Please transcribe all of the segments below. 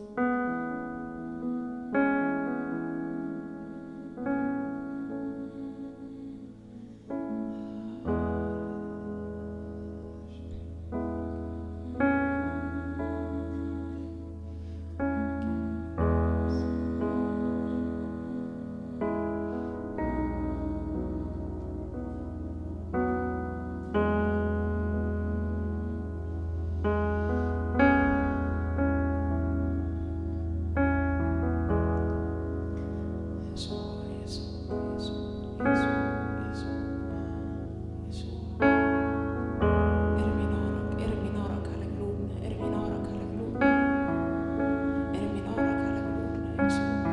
يسوع يسوع يسوع يسوع يسوع يسوع ارمي نارك ارمي نارك على قلوبنا ارمي نارك على قلوبنا ارمي نارك على قلوبنا يسوع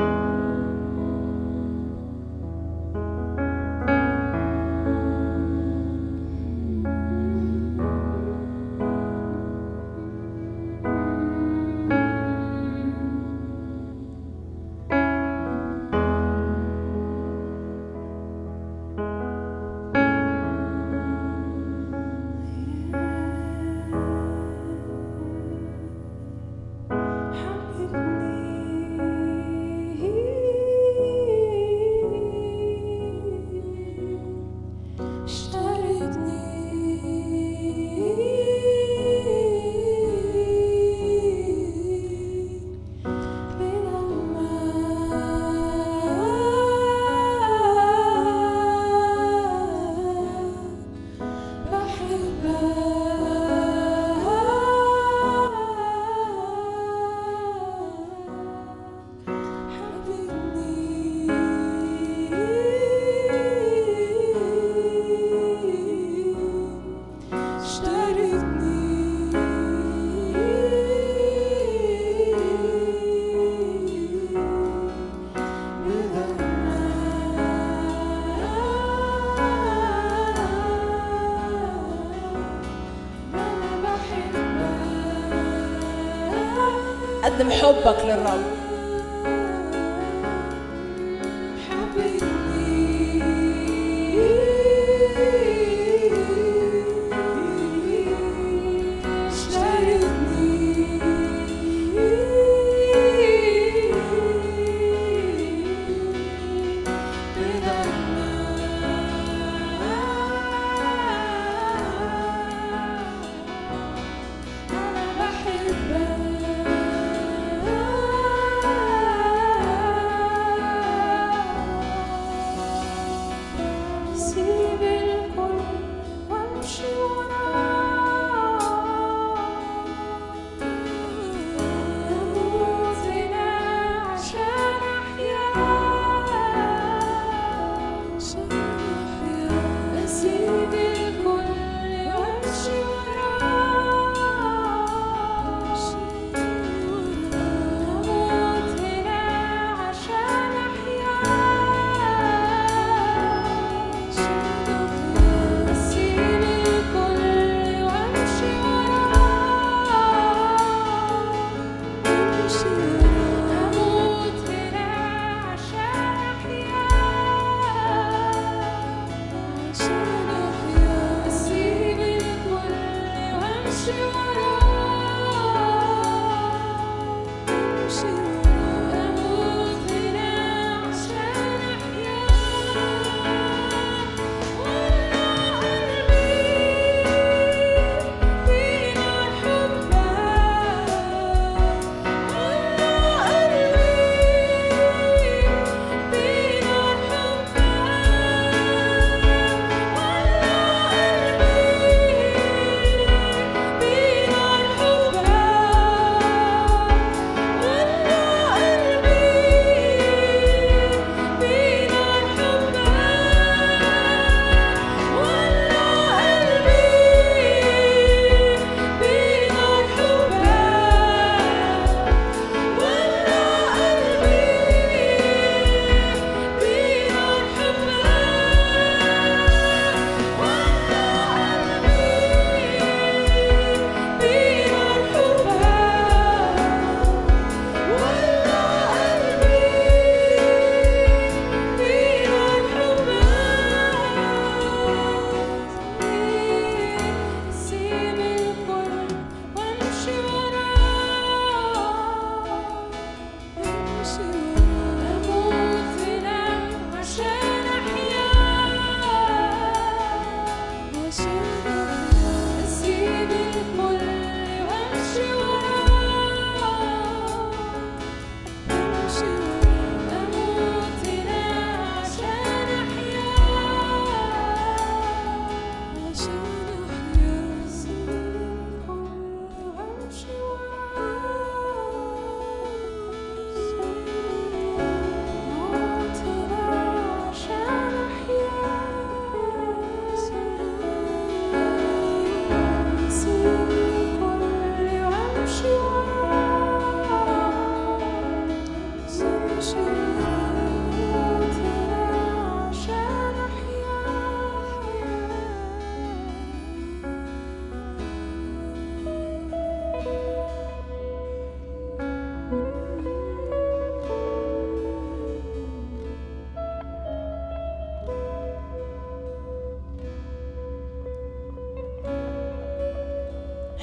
قدم حبك للرب سيب الكل وامشي وراه أموت هنا عشان أحيا أسيب الكل وامشي وراه أموت هنا عشان أحيا أسيب الكل وامشي وراه أموت هنا عشان أحيا أسيب الكل وامشي وراه أموت هنا عشان أحيا والله قلبي في نار حبك والله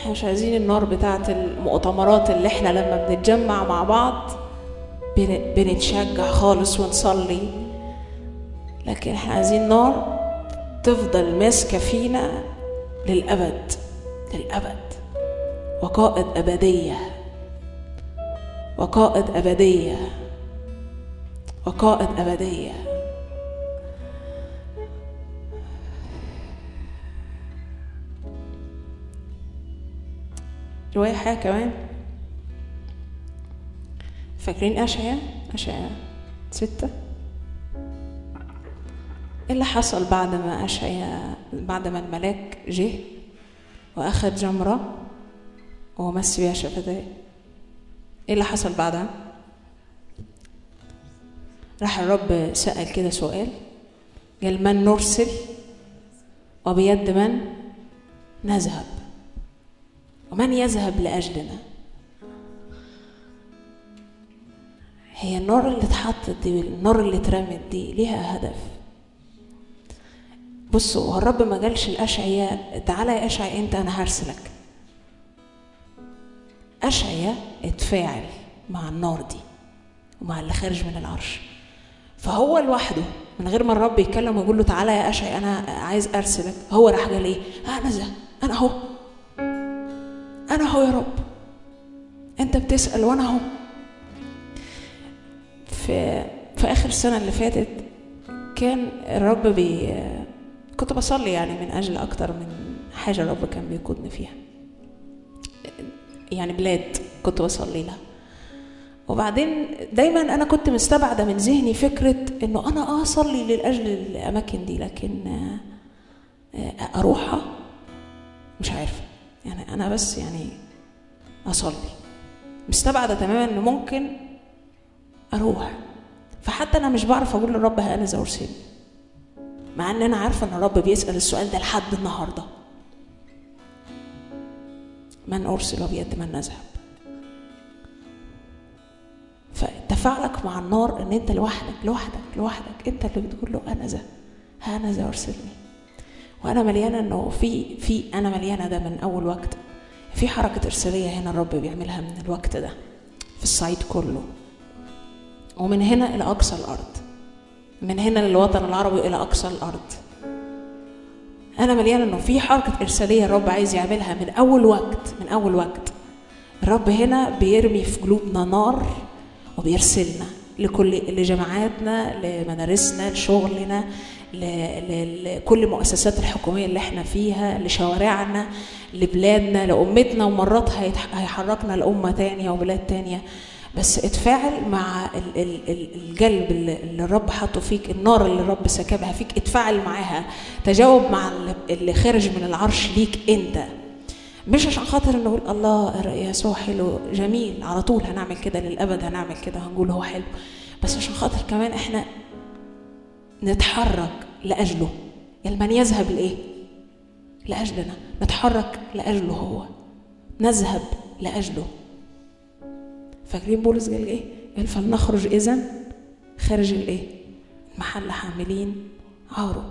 احنا مش عايزين النار بتاعت المؤتمرات اللي احنا لما بنتجمع مع بعض بن- بنتشجع خالص ونصلي لكن احنا عايزين نار تفضل ماسكة فينا للأبد للأبد وقائد أبدية وقائد أبدية وقائد أبدية رواية حاجة كمان فاكرين أشعيا أشعيا ستة ايه اللي حصل بعد ما أشعيا بعد ما الملاك جه وأخد جمرة ومس بيها شفتيه ايه اللي حصل بعدها راح الرب سأل كده سؤال قال من نرسل وبيد من نذهب ومن يذهب لأجلنا هي النار اللي اتحطت دي النار اللي اترمت دي ليها هدف بصوا هو الرب ما قالش الأشعياء تعالى يا أشعياء أنت أنا هرسلك أشعياء اتفاعل مع النار دي ومع اللي خارج من العرش فهو لوحده من غير ما الرب يتكلم ويقول له تعالى يا أشعياء أنا عايز أرسلك هو راح قال إيه أنا ذا أنا أهو أنا أهو يا رب أنت بتسأل وأنا أهو في في آخر السنة اللي فاتت كان الرب بي كنت بصلي يعني من أجل أكتر من حاجة الرب كان بيقودني فيها يعني بلاد كنت بصلي لها وبعدين دايما انا كنت مستبعده من ذهني فكره انه انا اه اصلي لاجل الاماكن دي لكن آه، آه، اروحها مش عارفه يعني انا بس يعني اصلي مستبعده تماما انه ممكن اروح فحتى انا مش بعرف اقول للرب ها انا ذا ارسلني مع ان انا عارفه ان الرب بيسال السؤال ده لحد النهارده من ارسل وبيد من نذهب فتفاعلك مع النار ان انت لوحدك لوحدك لوحدك انت اللي بتقول له انا ذا ها انا ذا ارسلني وانا مليانه انه في في انا مليانه ده من اول وقت في حركه ارساليه هنا الرب بيعملها من الوقت ده في الصعيد كله ومن هنا الى اقصى الارض من هنا للوطن العربي الى اقصى الارض انا مليانه انه في حركه ارساليه الرب عايز يعملها من اول وقت من اول وقت الرب هنا بيرمي في قلوبنا نار وبيرسلنا لكل لجماعاتنا لمدارسنا لشغلنا ل- ل- لكل المؤسسات الحكومية اللي احنا فيها لشوارعنا لبلادنا لأمتنا ومرات هيتح- هيحركنا لأمة تانية وبلاد تانية بس اتفاعل مع ال- ال- ال- القلب اللي اللي الرب حاطه فيك النار اللي الرب سكبها فيك اتفاعل معاها تجاوب مع اللي- اللي خارج من العرش ليك انت مش عشان خاطر نقول الله يسوع حلو جميل على طول هنعمل كده للابد هنعمل كده هنقول هو حلو بس عشان خاطر كمان احنا نتحرك لاجله يعني من يذهب لايه لاجلنا نتحرك لاجله هو نذهب لاجله فاكرين بولس قال ايه قال فلنخرج اذا خارج الايه محل حاملين عاره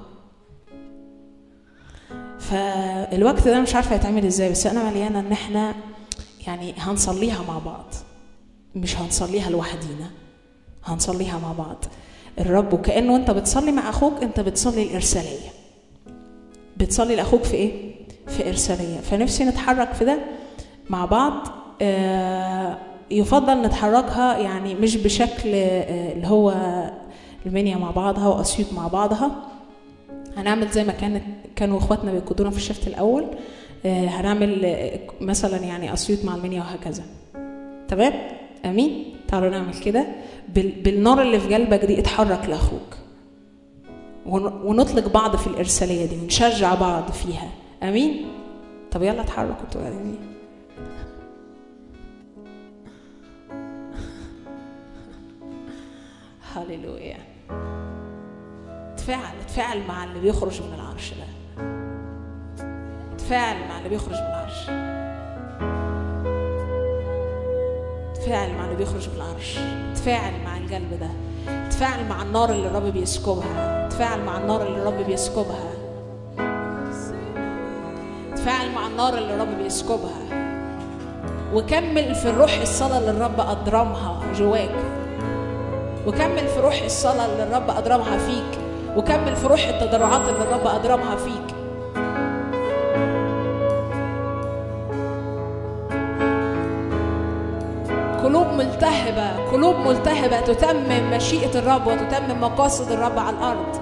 فالوقت ده مش عارفه هيتعمل ازاي بس انا مليانه ان احنا يعني هنصليها مع بعض مش هنصليها لوحدينا هنصليها مع بعض الرب وكانه انت بتصلي مع اخوك انت بتصلي الارساليه بتصلي لاخوك في ايه في ارساليه فنفسي نتحرك في ده مع بعض آه، يفضل نتحركها يعني مش بشكل آه، اللي هو المنيا مع بعضها واسيوط مع بعضها هنعمل زي ما كانت كانوا اخواتنا بيقودونا في الشفت الاول آه، هنعمل آه، مثلا يعني اسيوط مع المنيا وهكذا تمام امين تعالوا نعمل كده بال- بالنار اللي في قلبك دي اتحرك لاخوك ون- ونطلق بعض في الارساليه دي ونشجع بعض فيها امين طب يلا اتحركوا انتوا قاعدين هللويا تفاعل تفاعل مع اللي بيخرج من العرش ده تفاعل مع اللي بيخرج من العرش تفاعل مع اللي بيخرج من العرش تفاعل مع القلب ده تفاعل مع النار اللي الرب بيسكبها تفاعل مع النار اللي الرب بيسكبها تفاعل مع النار اللي الرب بيسكبها وكمل في الروح الصلاة اللي الرب أضرمها جواك وكمل في روح الصلاة اللي الرب أضرمها فيك وكمل في روح التضرعات اللي الرب أضرمها فيك قلوب ملتهبة قلوب ملتهبة تتمم مشيئة الرب وتتمم مقاصد الرب على الأرض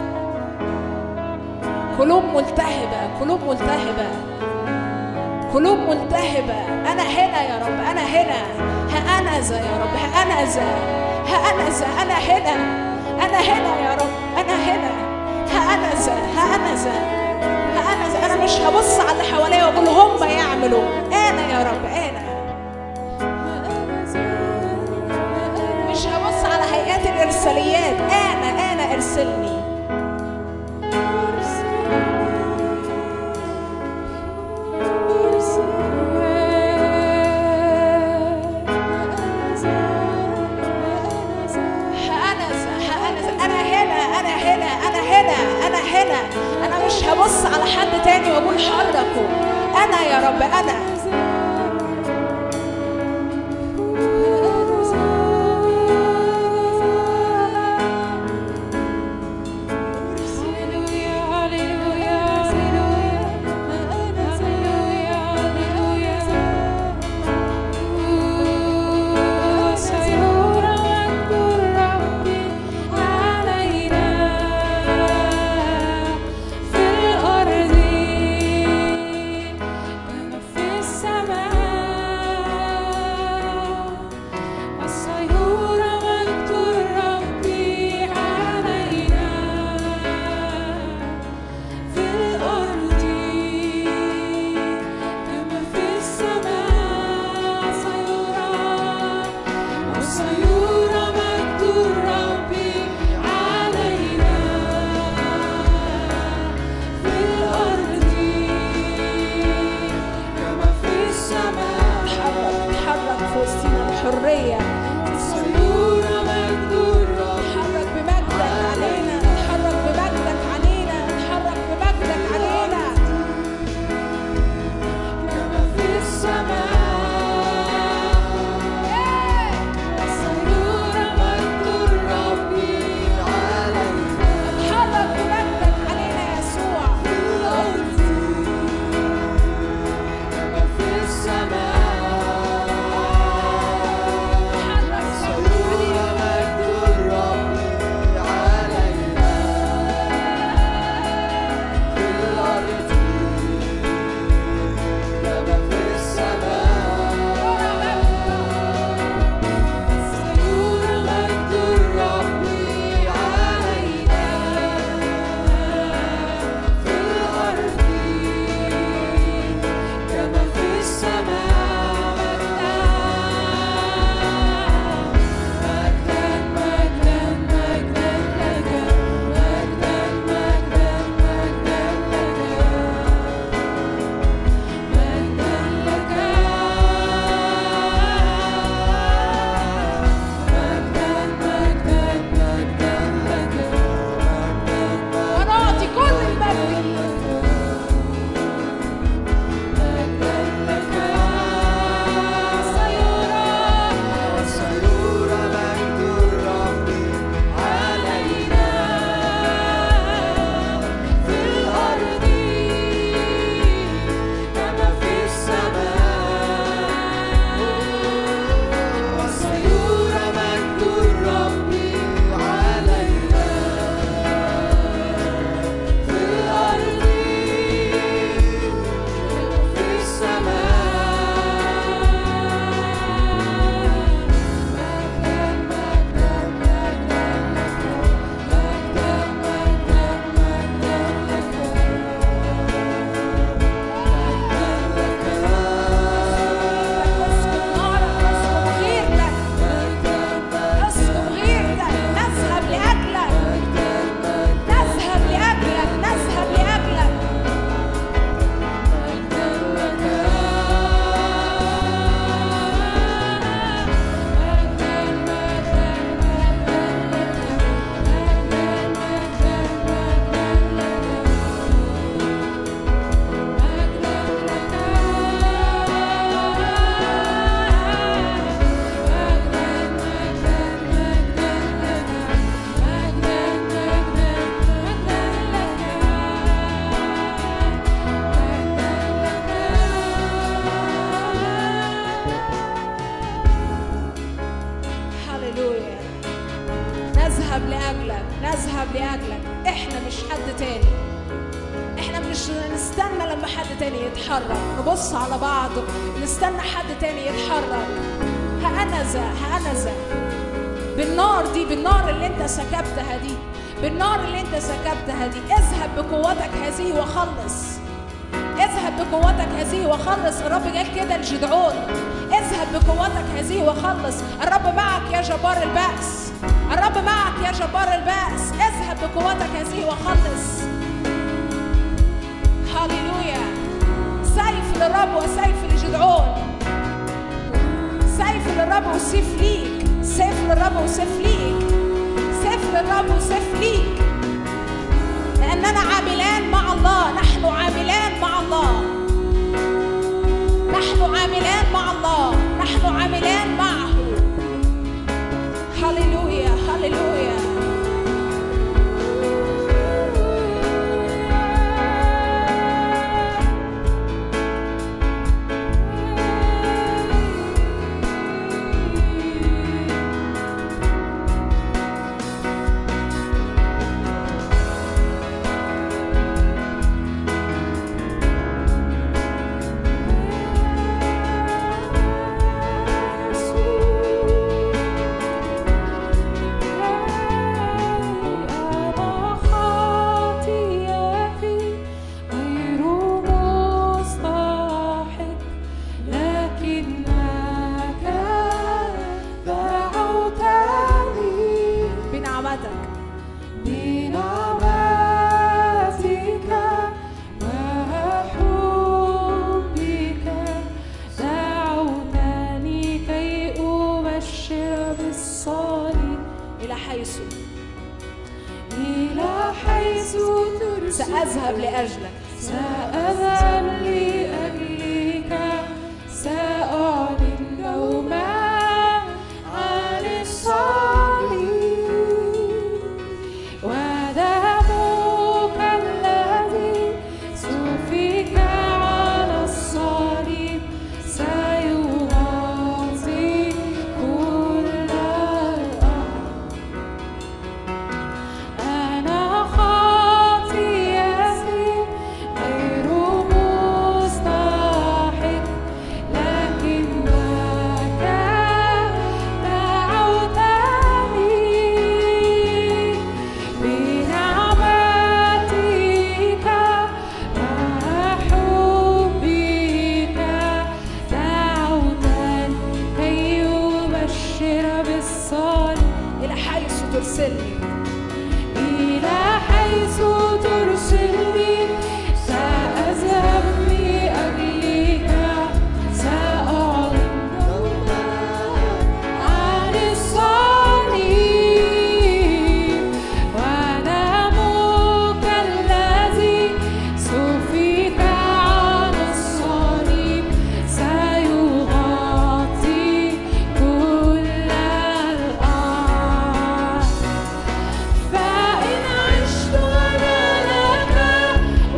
قلوب ملتهبة قلوب ملتهبة قلوب ملتهبة أنا هنا يا رب أنا هنا ها أنا ذا يا رب ها أنا ذا ها أنا ذا أنا هنا أنا هنا يا رب أنا هنا ها أنا ذا ها أنا ذا ها أنا ذا أنا مش هبص على اللي حواليا وأقول هم يعملوا أنا يا رب أنا مش هبص على هيئات الإرساليات أنا أنا ارسلني هأنذا هأنذا أنا هنا أنا هنا أنا هنا أنا هنا أنا مش هبص على حد تاني وأقول حركوا أنا يا رب أنا في السماء لاجلك نذهب لاجلك احنا مش حد تاني احنا مش نستنى لما حد تاني يتحرك نبص على بعض نستنى حد تاني يتحرك هأنذا هأنذا بالنار دي بالنار اللي انت سكبتها دي بالنار اللي انت سكبتها دي اذهب بقوتك هذه وخلص اذهب بقوتك هذه وخلص الرب قال كده لجدعون اذهب بقوتك هذه وخلص الرب معك يا جبار البأس الرب معك يا جبار البأس اذهب بقوتك هذه وخلص هاليلويا سيف للرب وسيف لجدعون سيف للرب وسيف ليك سيف للرب وسيف ليك سيف للرب وسيف ليك لأننا عاملان مع الله نحن عاملان مع الله نحن عاملان مع الله نحن عاملان معه هللويا هللويا أنا خاطيتي غير مستحق لكنك دعوتني بنعمتك بنعمتك وحبك دعوتني كي أبشر بالصليب إلى حيث إلى حيث ترسل سأذهب لأجلك سأذهب لأجلك سأعلن يوما عن الصليب ودمك الذي سفك على الصليب سيغطي كل الأرض أنا خاطيتي غير مستحق لكنك دعوتني بنعمتك وحبك دعوتني كي أبشر بالصليب إلى حيث ترسلني إلى حيث ترسلني سأذهب لأجلك سأعلن يوما عن الصليب ودمك الذي سفك على الصليب سيغطي كل الأرض فإن عشت أنا لك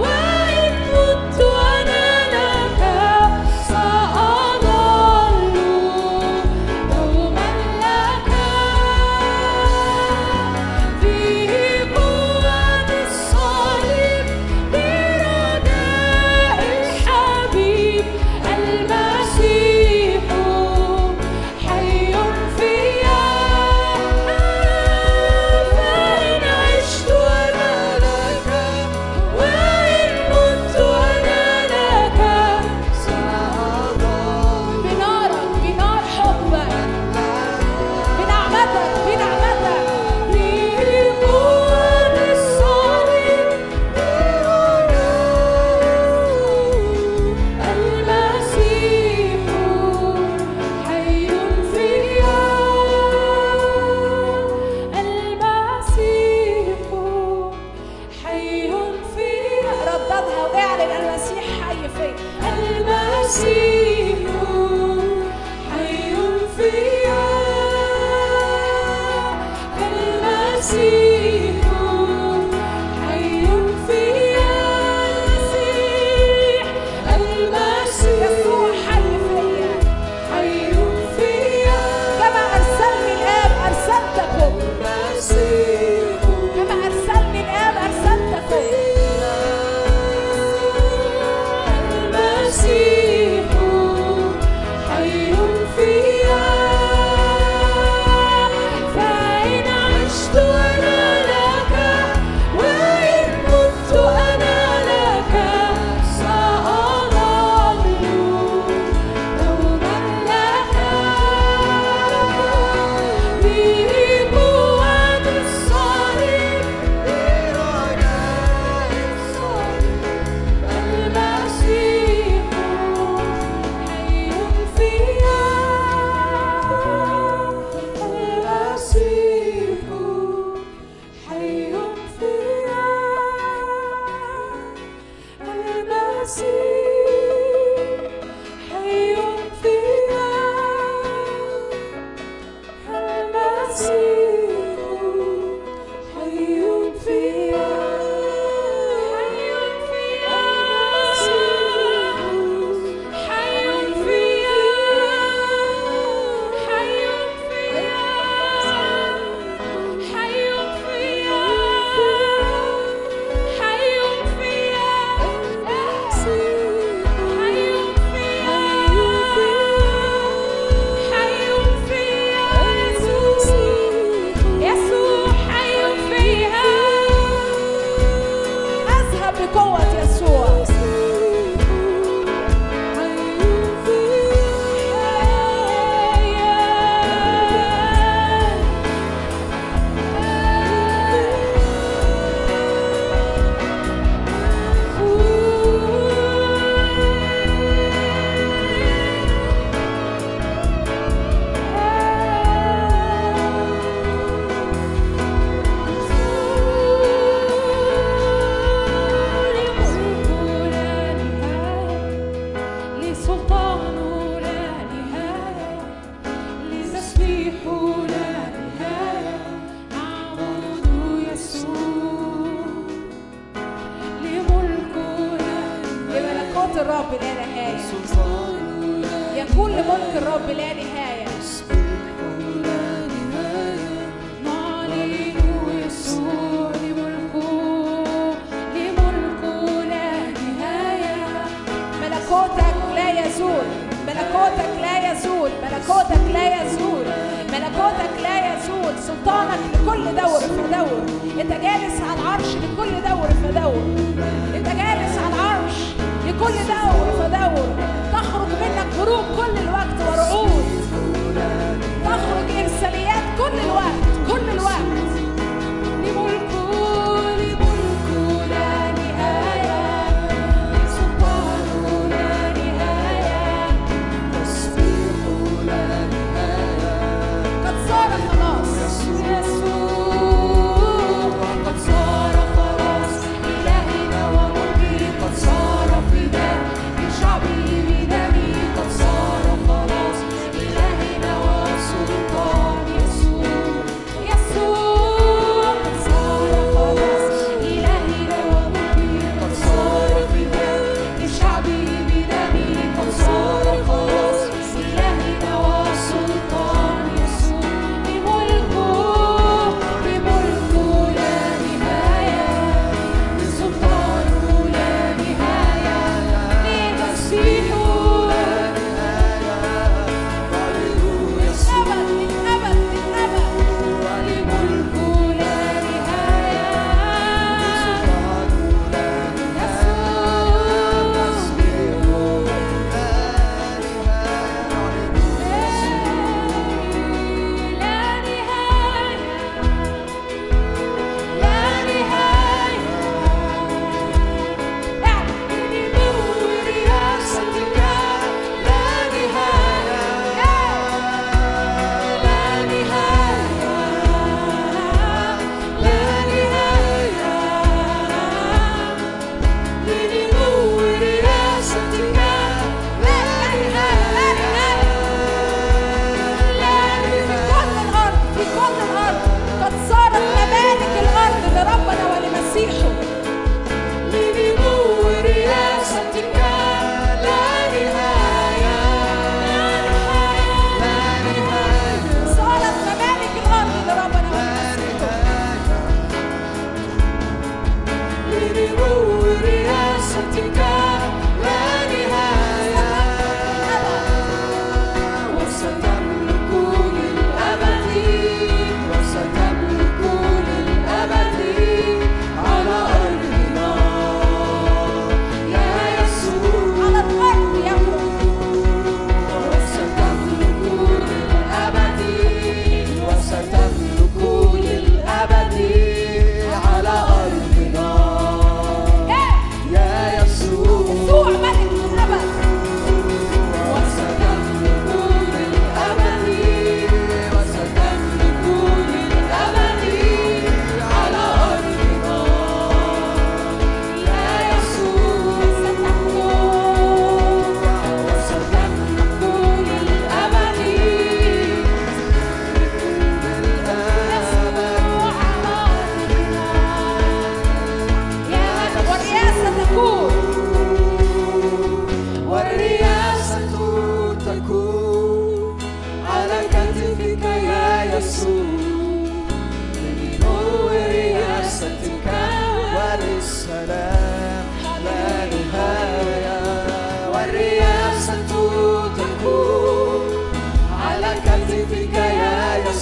يسوع حي فيها اذهب بقوة يسوع لسلطان لا نهاية لتسبيح لا نهاية أعبد يسوع لملك لا لملكوت الرب لا نهاية يكون لملك الرب لا نهاية نعلن يسوع لملكه لملكه لا نهاية ملكوتك لا يزول ملكوتك لا يزول ملكوتك لا يزول ملكوتك لا يزول سلطانك لكل دور فدور انت جالس على العرش لكل دور فدور انت جالس على العرش لكل دور فدور تخرج منك هروب كل الوقت ورعود تخرج ارساليات كل الوقت كل الوقت لملكه لملكه لا نهاية لسلطانه لا نهاية قد صار خلاص يسوع قد صار خلاص إلهنا وملكه قد صار فداء لشعبه بدمه قد صار خلاص إلهنا وسلطان يسوع يسوع قد صار خلاص إلهنا وملكه قد صار فداء لشعبه بدمه قد صار خلاص إلهنا وسلطان يسوع لملكه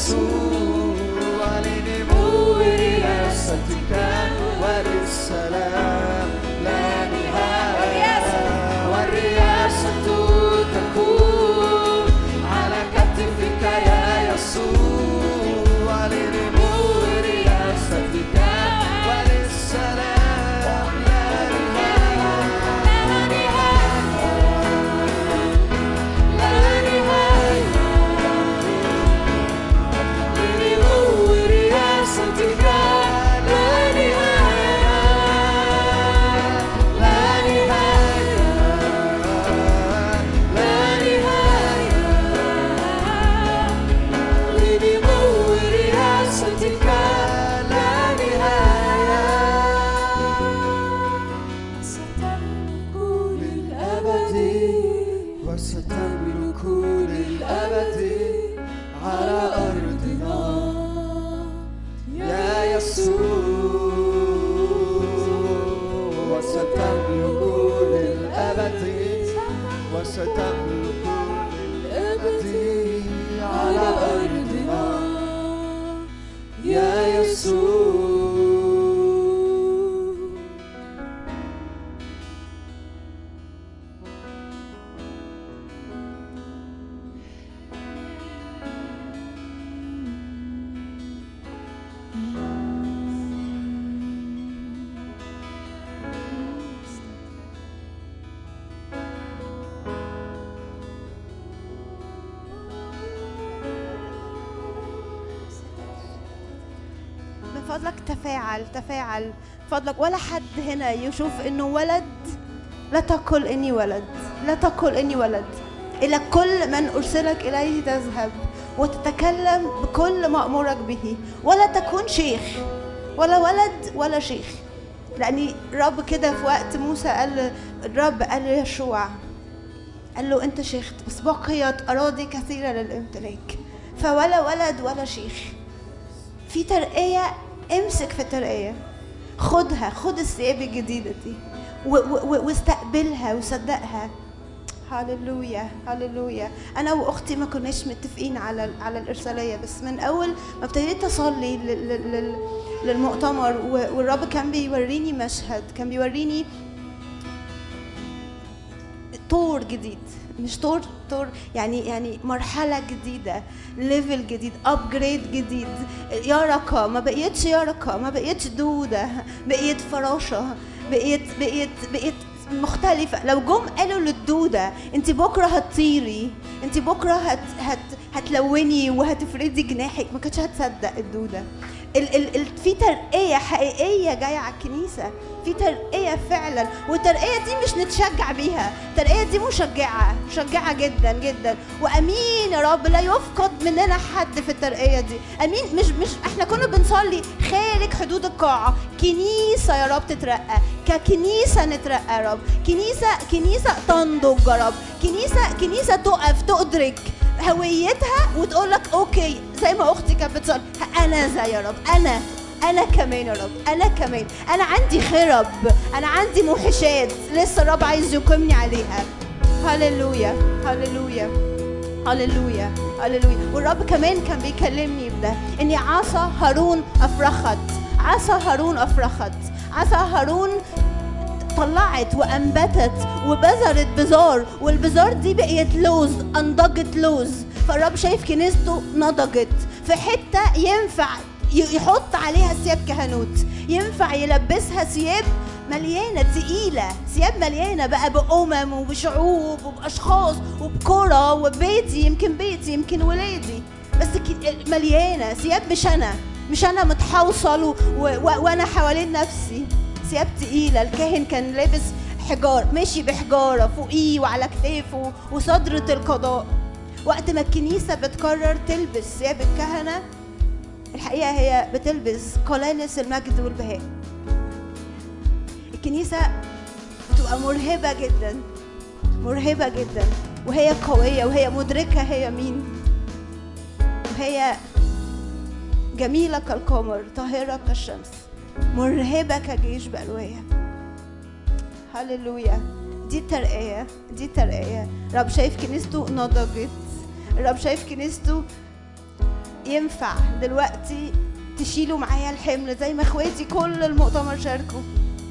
يسوع لنمو رياستك وللسلام لا نهاية والرياسة تكون على كتفك يا يسوع لنمو رياستك وللسلام لا نهاية لا نهاية لا نهاية لنمو رياستك لا نهاية لا نهاية لا نهاية لنمو رياستك لا نهاية ستملك للأبد وستملك للأبد على أرضنا يا يسوع وستملك للأبد وستملك للأبد على أرضنا يا يسوع من فضلك تفاعل تفاعل من فضلك ولا حد هنا يشوف انه ولد لا تقل اني ولد لا تقل اني ولد الى كل من ارسلك اليه تذهب وتتكلم بكل ما امرك به ولا تكون شيخ ولا ولد ولا شيخ لاني الرب كده في وقت موسى قال الرب قال ليشوع قال له انت شيخ بس بقيت اراضي كثيره للامتلاك فولا ولد ولا شيخ في ترقية امسك في الترقية خدها خد الثياب الجديدة دي و- و- و- واستقبلها وصدقها هللويا هللويا انا واختي ما كناش متفقين على على الارساليه بس من اول ما ابتديت اصلي لل- لل- لل- للمؤتمر و- والرب كان بيوريني مشهد كان بيوريني طور جديد مش طور طور يعني يعني مرحله جديده ليفل جديد ابجريد جديد يرقة ما بقيتش يرقة ما بقيتش دوده بقيت فراشه بقيت بقيت بقيت مختلفة لو جم قالوا للدودة انت بكرة هتطيري انت بكرة هت هت هتلوني وهتفردي جناحك ما كانتش هتصدق الدودة ال ال ال في ترقية حقيقية جاية على الكنيسة في ترقية فعلا والترقية دي مش نتشجع بيها الترقية دي مشجعة مشجعة جدا جدا وأمين يا رب لا يفقد مننا حد في الترقية دي أمين مش مش احنا كنا بنصلي خارج حدود القاعة كنيسة يا رب تترقى ككنيسة نترقى يا رب كنيسة كنيسة تنضج يا رب كنيسة كنيسة تقف تدرك هويتها وتقول لك اوكي زي ما اختي كانت بتصلي انا زي يا رب انا انا كمان يا رب انا كمان انا عندي خرب انا عندي موحشات لسه الرب عايز يقيمني عليها هللويا هللويا هللويا هللويا والرب كمان كان بيكلمني بده اني عصا هارون افرخت عصا هارون افرخت عصا هارون طلعت وانبتت وبذرت بذار والبذار دي بقيت لوز انضجت لوز فالرب شايف كنيسته نضجت في حته ينفع ي- يحط عليها ثياب كهنوت ينفع يلبسها ثياب مليانه تقيله ثياب مليانه بقى بامم وبشعوب وباشخاص وبكره وبيتي يمكن بيتي يمكن ولادي بس ك- مليانه ثياب مش انا مش انا متحوصل و... و... وانا حوالين نفسي ثياب تقيله الكاهن كان لابس حجار ماشي بحجاره فوقيه وعلى كتافه وصدره القضاء وقت ما الكنيسه بتقرر تلبس ثياب الكهنه الحقيقه هي بتلبس قلانس المجد والبهاء الكنيسه بتبقى مرهبه جدا مرهبه جدا وهي قويه وهي مدركه هي مين وهي جميله كالقمر طاهره كالشمس مرهبه كجيش بألوية هللويا دي الترقية دي الترقية رب شايف كنيسته نضجت رب شايف كنيسته ينفع دلوقتي تشيلوا معايا الحمل زي ما اخواتي كل المؤتمر شاركوا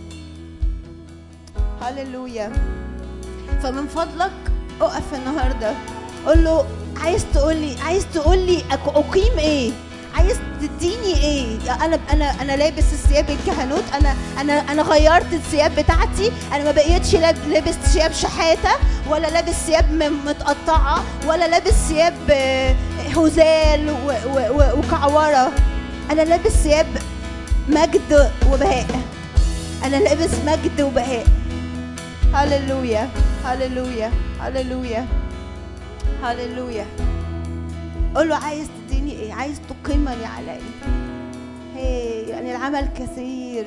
هللويا فمن فضلك اقف النهارده قول له عايز تقول لي عايز تقول لي أك- اقيم ايه عايز تديني ايه يا انا انا انا لابس الثياب الكهنوت انا انا انا غيرت الثياب بتاعتي انا ما بقيتش لاب- لابس ثياب شحاته ولا لابس ثياب م- متقطعه ولا لابس ثياب آه، هزال و- و- و- وكعوره انا لابس ثياب مجد وبهاء انا لابس مجد وبهاء هللويا هللويا هللويا هللويا قول له عايز تديني ايه عايز تقيمني على ايه هي يعني العمل كثير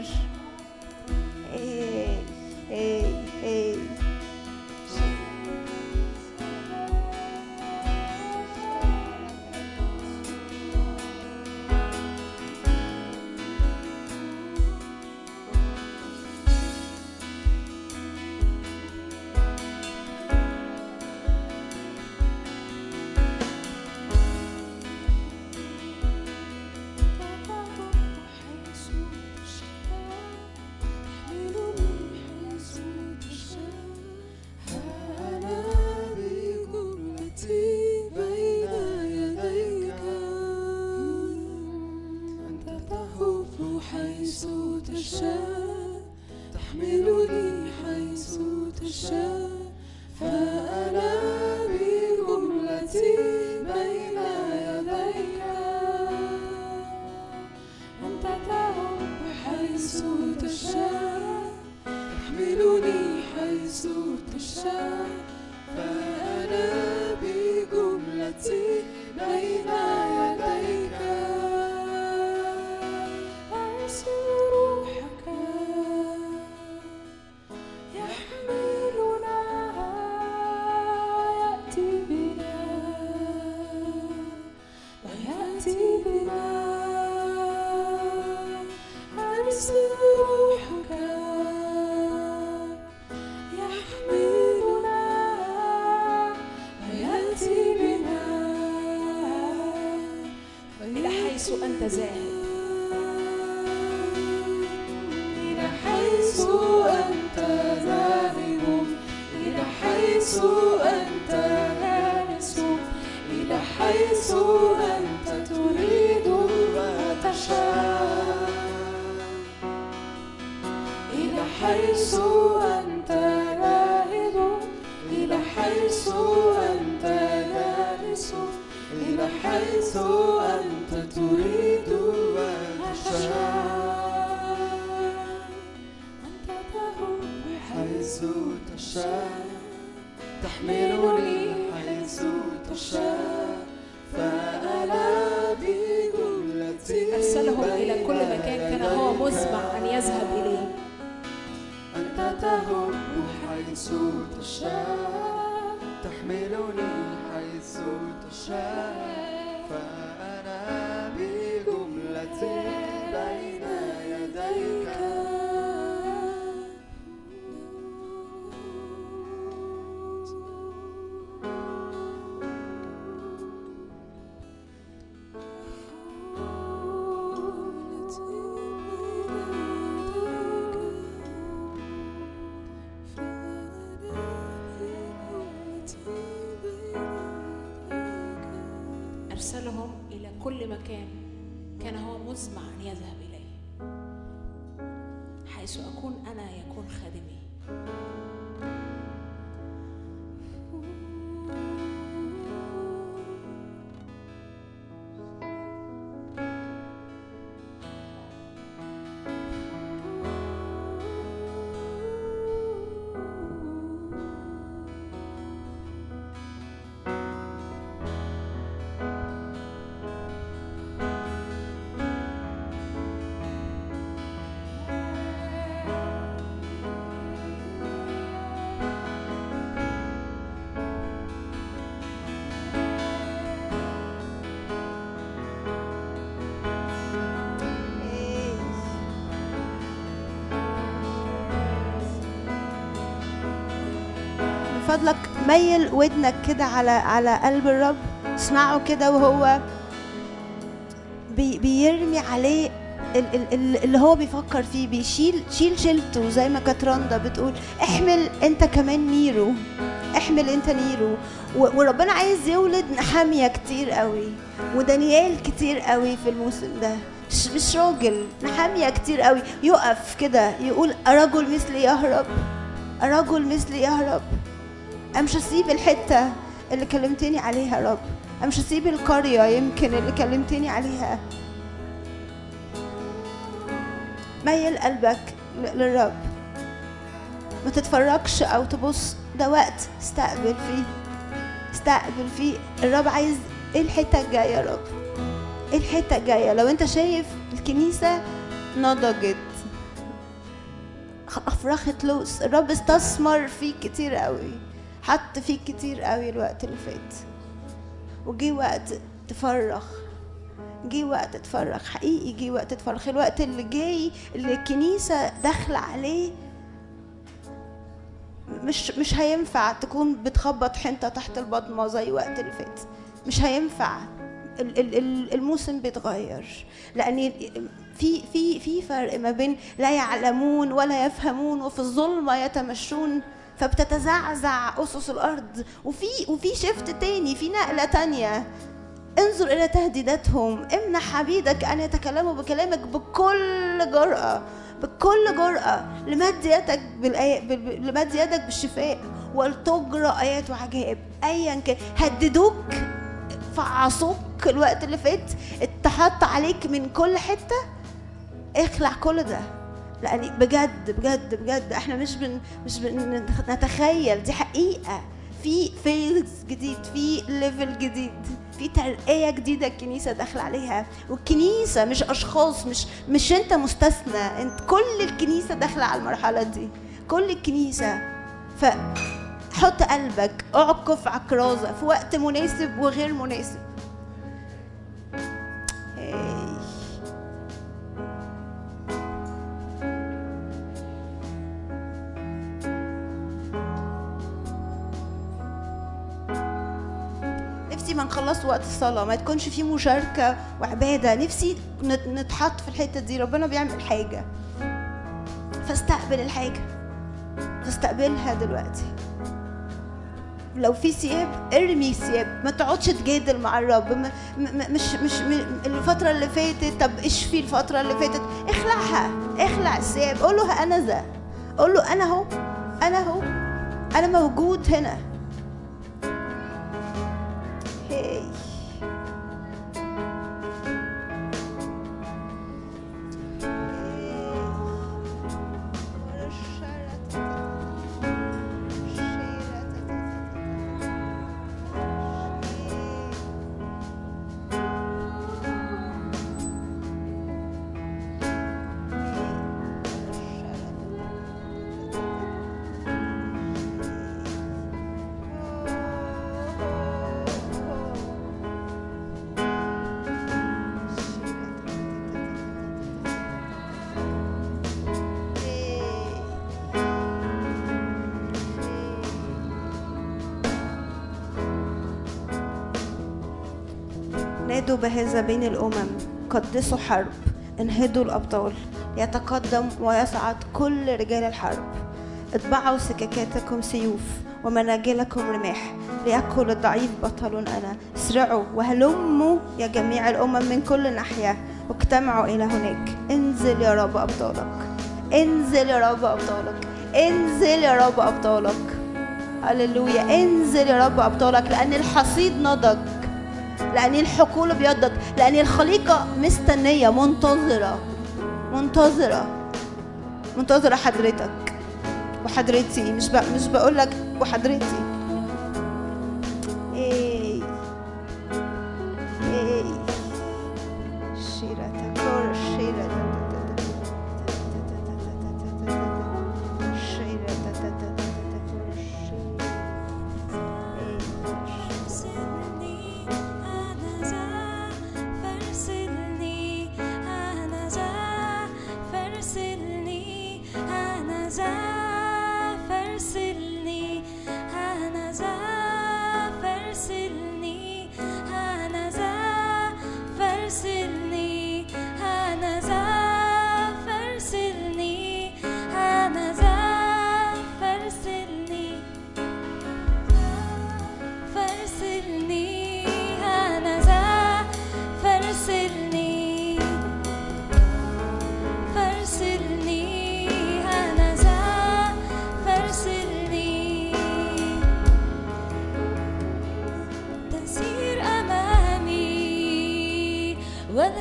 هي هي هي حيث تشاء تحملني حيث تشاء فأنا بجملتي بين يديك أنت تهب حيث تشاء تحملني حيث تشاء فأنا بجملتي بين يديك أرسل روحك يحملنا يأتي بنا ويأتي بنا أرسل روحك يحملنا ويأتي بنا إلى حيث أنت ذاهب إلى حيث أنت ذاهب إلى حيث أنت جالس إلى حيث أنت تريد وتشاء إلى حيث أنت ذاهب إلى حيث أنت جالس إلى حيث أنت تريد وتشاء أنت تهب حيث تشاء تحملني حيث تشاء فأنا بجملتي أرسلهم إلى كل بين مكان كان هو يديك. مزمع أن يذهب إليه أنت تهب حيث تشاء تحملني حيث تشاء فأنا بجملتي بين يديك أرسلهم إلى كل مكان كان هو مزمع أن يذهب إليه حيث أكون أنا يكون خادمي من فضلك ميل ودنك كده على على قلب الرب اسمعه كده وهو بي بيرمي عليه ال- ال- ال- اللي هو بيفكر فيه بيشيل شيل شيلته زي ما كانت رندا بتقول احمل انت كمان نيرو احمل انت نيرو و- وربنا عايز يولد نحامية كتير قوي ودانيال كتير قوي في الموسم ده مش مش راجل نحامية كتير قوي يقف كده يقول رجل مثلي يهرب رجل مثلي يهرب أنا مش هسيب الحتة اللي كلمتني عليها يا رب أنا مش هسيب القرية يمكن اللي كلمتني عليها ميل قلبك ل- للرب ما تتفرجش أو تبص ده وقت استقبل فيه استقبل فيه الرب عايز ايه الحتة الجاية يا رب ايه الحتة الجاية لو انت شايف الكنيسة نضجت افرخت لوس الرب استثمر فيك كتير قوي حط فيك كتير قوي الوقت اللي فات وجي وقت تفرخ جه وقت تفرخ حقيقي جه وقت تفرخ الوقت اللي جاي اللي الكنيسة داخلة عليه مش مش هينفع تكون بتخبط حنطة تحت البطمة زي وقت اللي فات مش هينفع ال- ال- ال- الموسم بيتغير لان في في في فرق ما بين لا يعلمون ولا يفهمون وفي الظلمه يتمشون فبتتزعزع اسس الارض وفي وفي شفت تاني في نقله تانيه انظر الى تهديداتهم امنح عبيدك ان يتكلموا بكلامك بكل جرأه بكل جرأة لمد يدك بالآي... بال- بال- لمد يدك بالشفاء ولتجرى آيات وعجائب أيا كان هددوك فعصوك الوقت اللي فات اتحط عليك من كل حتة اخلع كل ده لأن بجد بجد بجد احنا مش بن مش بنتخيل دي حقيقة في فيز جديد في ليفل جديد في ترقية جديدة الكنيسة داخلة عليها والكنيسة مش أشخاص مش مش أنت مستثنى أنت كل الكنيسة داخلة على المرحلة دي كل الكنيسة فحط قلبك اعكف عكرازة في وقت مناسب وغير مناسب هاي. نفسي ما نخلص وقت الصلاة ما تكونش في مشاركة وعبادة نفسي نت- نتحط في الحتة دي ربنا بيعمل حاجة فاستقبل الحاجة فاستقبلها دلوقتي لو في ثياب ارمي ثياب ما تقعدش تجادل مع الرب م- م- م- مش مش م- الفترة اللي فاتت طب اشفي الفترة اللي فاتت اخلعها اخلع الثياب قول له انا ذا قول له انا اهو انا اهو انا موجود هنا هي نادوا بهذا بين الأمم قدسوا حرب انهدوا الأبطال يتقدم ويصعد كل رجال الحرب اطبعوا سككاتكم سيوف ومناجلكم رماح ليأكل الضعيف بطل أنا اسرعوا وهلموا يا جميع الأمم من كل ناحية واجتمعوا إلى هناك انزل يا رب أبطالك انزل يا رب أبطالك انزل يا رب أبطالك هللويا انزل يا رب أبطالك لأن الحصيد نضج لأن الحقول بيضت لأن الخليقة مستنية منتظرة منتظرة منتظرة حضرتك وحضرتي مش بق... مش بقول لك وحضرتي ايه ايه شيرة تكور شيرة شيرة تكور شيرة فرسلني أنا ذا فرسلني أنا ذا فرسلني أنا ذا فرسلني أنا ذا فرسلني أنا ذا فرسلني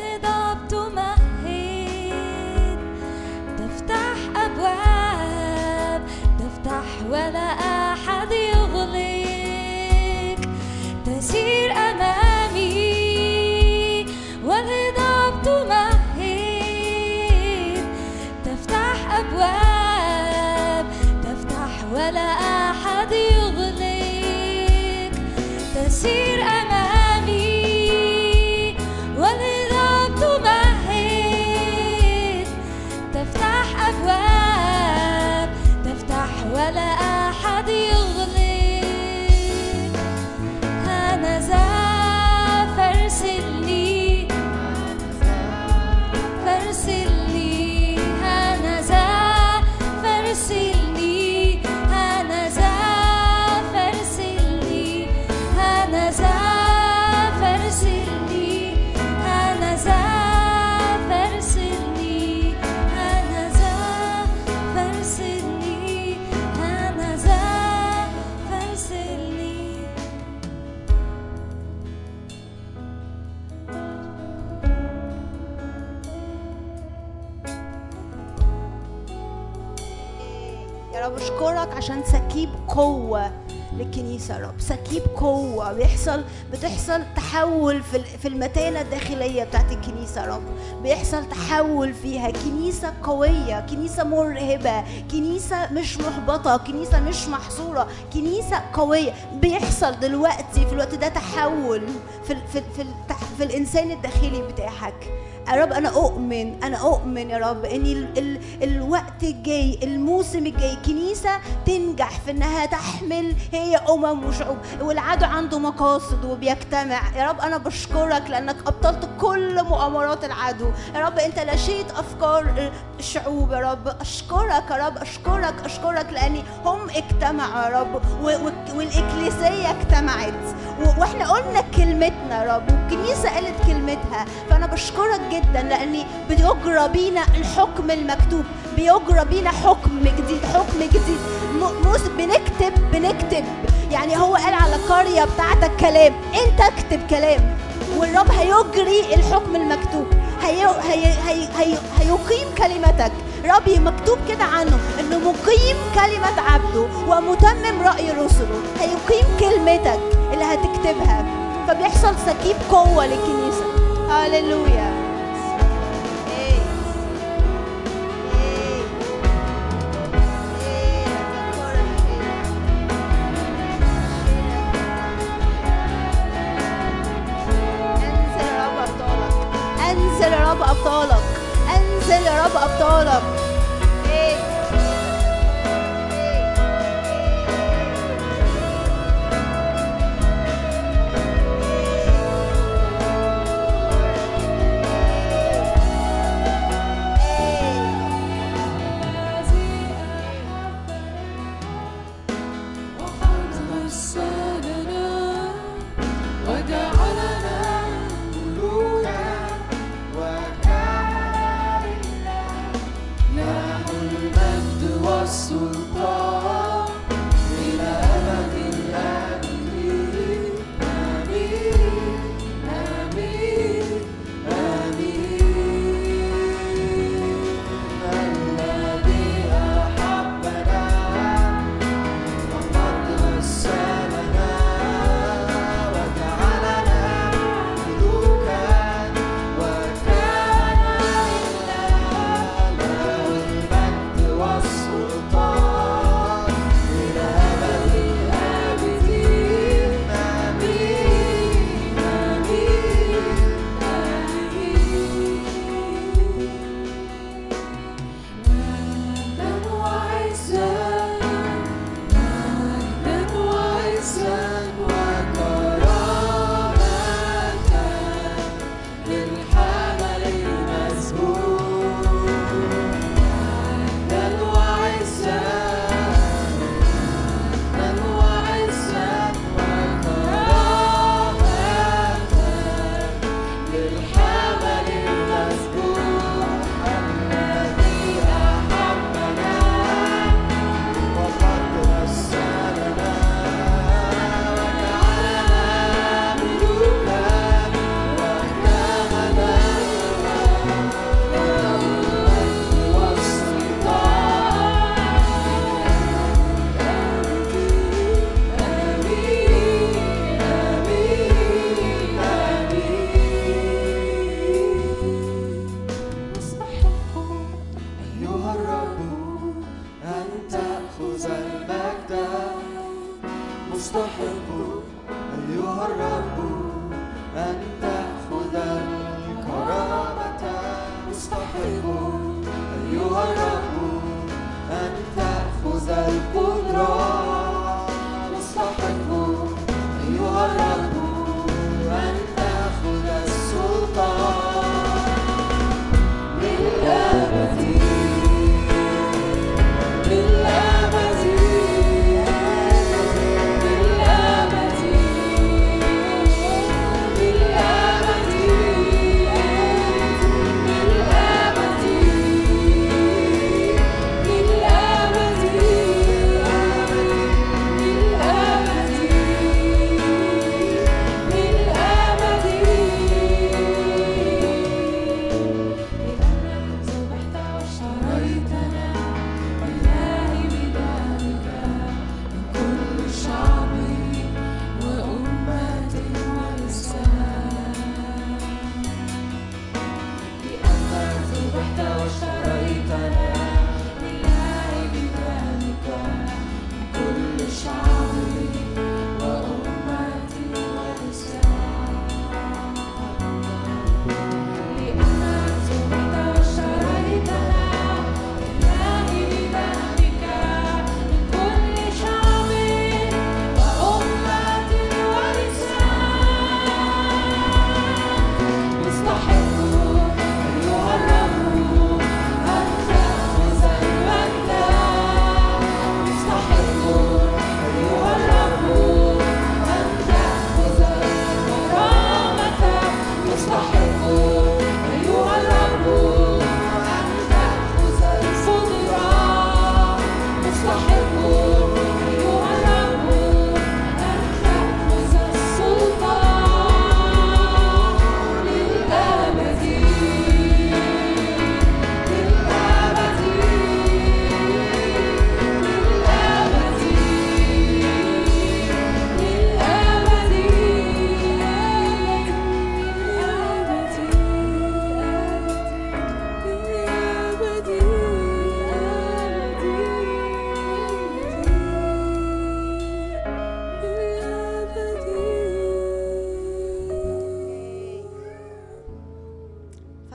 والهضاب تمهد تفتح أبواب تفتح ولا أحد يغلق تسير أمامي والهضاب تمهد تفتح أبواب تفتح ولا أحد يغلق تسير أمامي والهضاب تمهد تفتح أبواب تفتح ولا أحد يغلق هنذا فارسلني فارسلني هنذا فارسلني هنذا فارسلني هنذا فارسلني هنذا فارسلني هنذا فارسلني هنذا فارسلني يا رب اشكرك عشان سكيب قوة للكنيسة يا رب سكيب قوة بيحصل بتحصل تحول في ال- في المتانة الداخلية بتاعت الكنيسة يا رب بيحصل تحول فيها كنيسة قوية كنيسة مرهبة كنيسة مش محبطة كنيسة مش محصورة كنيسة قوية بيحصل دلوقتي في الوقت ده تحول في ال- في ال- في, ال- في الإنسان الداخلي بتاعك يا رب انا اؤمن انا اؤمن يا رب ان ال ال الوقت الجاي الموسم الجاي كنيسه تنجح في انها تحمل هي امم وشعوب والعدو عنده مقاصد وبيجتمع يا رب انا بشكرك لانك ابطلت كل مؤامرات العدو يا رب انت لشيت افكار الشعوب يا رب اشكرك يا رب اشكرك اشكرك لان هم اجتمعوا يا رب و- و- والاكليسيه اجتمعت و- واحنا قلنا كلمتنا يا رب والكنيسه قالت كلمتها فانا بشكرك جدا لاني بيجرى بينا الحكم المكتوب بيجرى بينا حكم جديد حكم جديد م- موس بنكتب بنكتب يعني هو قال على قريه بتاعتك كلام انت اكتب كلام والرب هيجري الحكم المكتوب هي هي هي هي هيقيم كلمتك ربي مكتوب كده عنه انه مقيم كلمة عبده ومتمم رأي رسله هيقيم كلمتك اللي هتكتبها فبيحصل سكيب قوة للكنيسة هاليلويا إيه. إيه. إيه. انزل يا رب ابطالك انزل يا رب ابطالك انزل يا رب ابطالك إيه. وجعلنا ملوكا وكهنة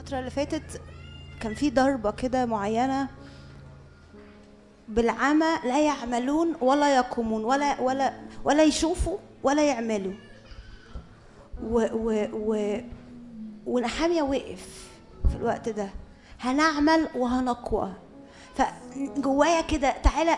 الفترة اللي فاتت كان في ضربة كده معينة بالعمى لا يعملون ولا يقومون ولا ولا ولا يشوفوا ولا يعملوا و و و ونحامية وقف في الوقت ده هنعمل وهنقوى فجوايا كده تعالى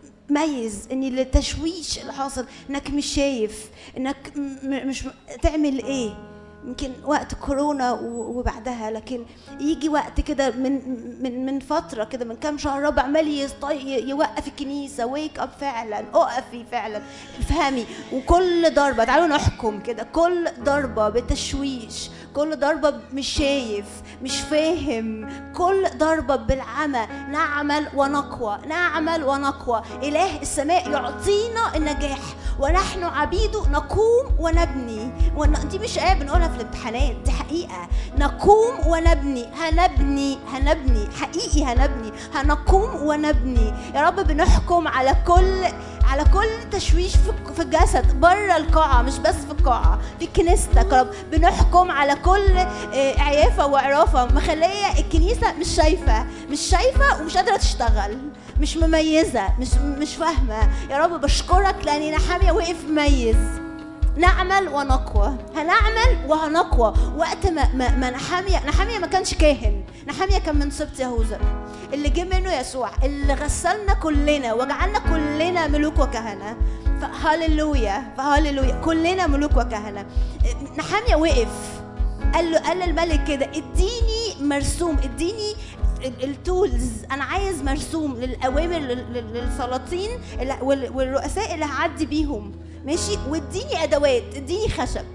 ميز ان التشويش اللي حاصل انك مش شايف انك م- م- مش م- تعمل ايه يمكن وقت كورونا و- وبعدها لكن يجي وقت كده من من من فتره كده من كام شهر ربع عمال يسط- ي- يوقف الكنيسه ويك اب فعلا اقفي فعلا افهمي وكل ضربه تعالوا نحكم كده كل ضربه بتشويش كل ضربه مش شايف مش فاهم كل ضربه بالعمى نعمل ونقوى نعمل ونقوى اله السماء يعطينا النجاح ونحن عبيده نقوم ونبني ون... دي مش آية بنقولها في الامتحانات دي حقيقة نقوم ونبني هنبني هنبني حقيقي هنبني هنقوم ونبني يا رب بنحكم على كل على كل تشويش في في الجسد بره القاعة مش بس في القاعة في كنيستك يا رب بنحكم على كل آه، عيافة وعرافة مخلية الكنيسة مش شايفة مش شايفة ومش قادرة تشتغل مش مميزة مش مش فاهمة يا رب بشكرك لأن نحامية وقف مميز نعمل ونقوى هنعمل وهنقوى وقت ما ما, ما نحامية نحامية ما كانش كاهن نحامية كان من سبط يهوذا اللي جه منه يسوع اللي غسلنا كلنا وجعلنا كلنا ملوك وكهنة فهاللويا فهاللويا كلنا ملوك وكهنة نحامية وقف قال له قال للملك كده اديني مرسوم اديني ال- التولز انا عايز مرسوم للاوامر لل- لل- للسلاطين اللي- وال- والرؤساء اللي هعدي بيهم ماشي واديني ادوات اديني خشب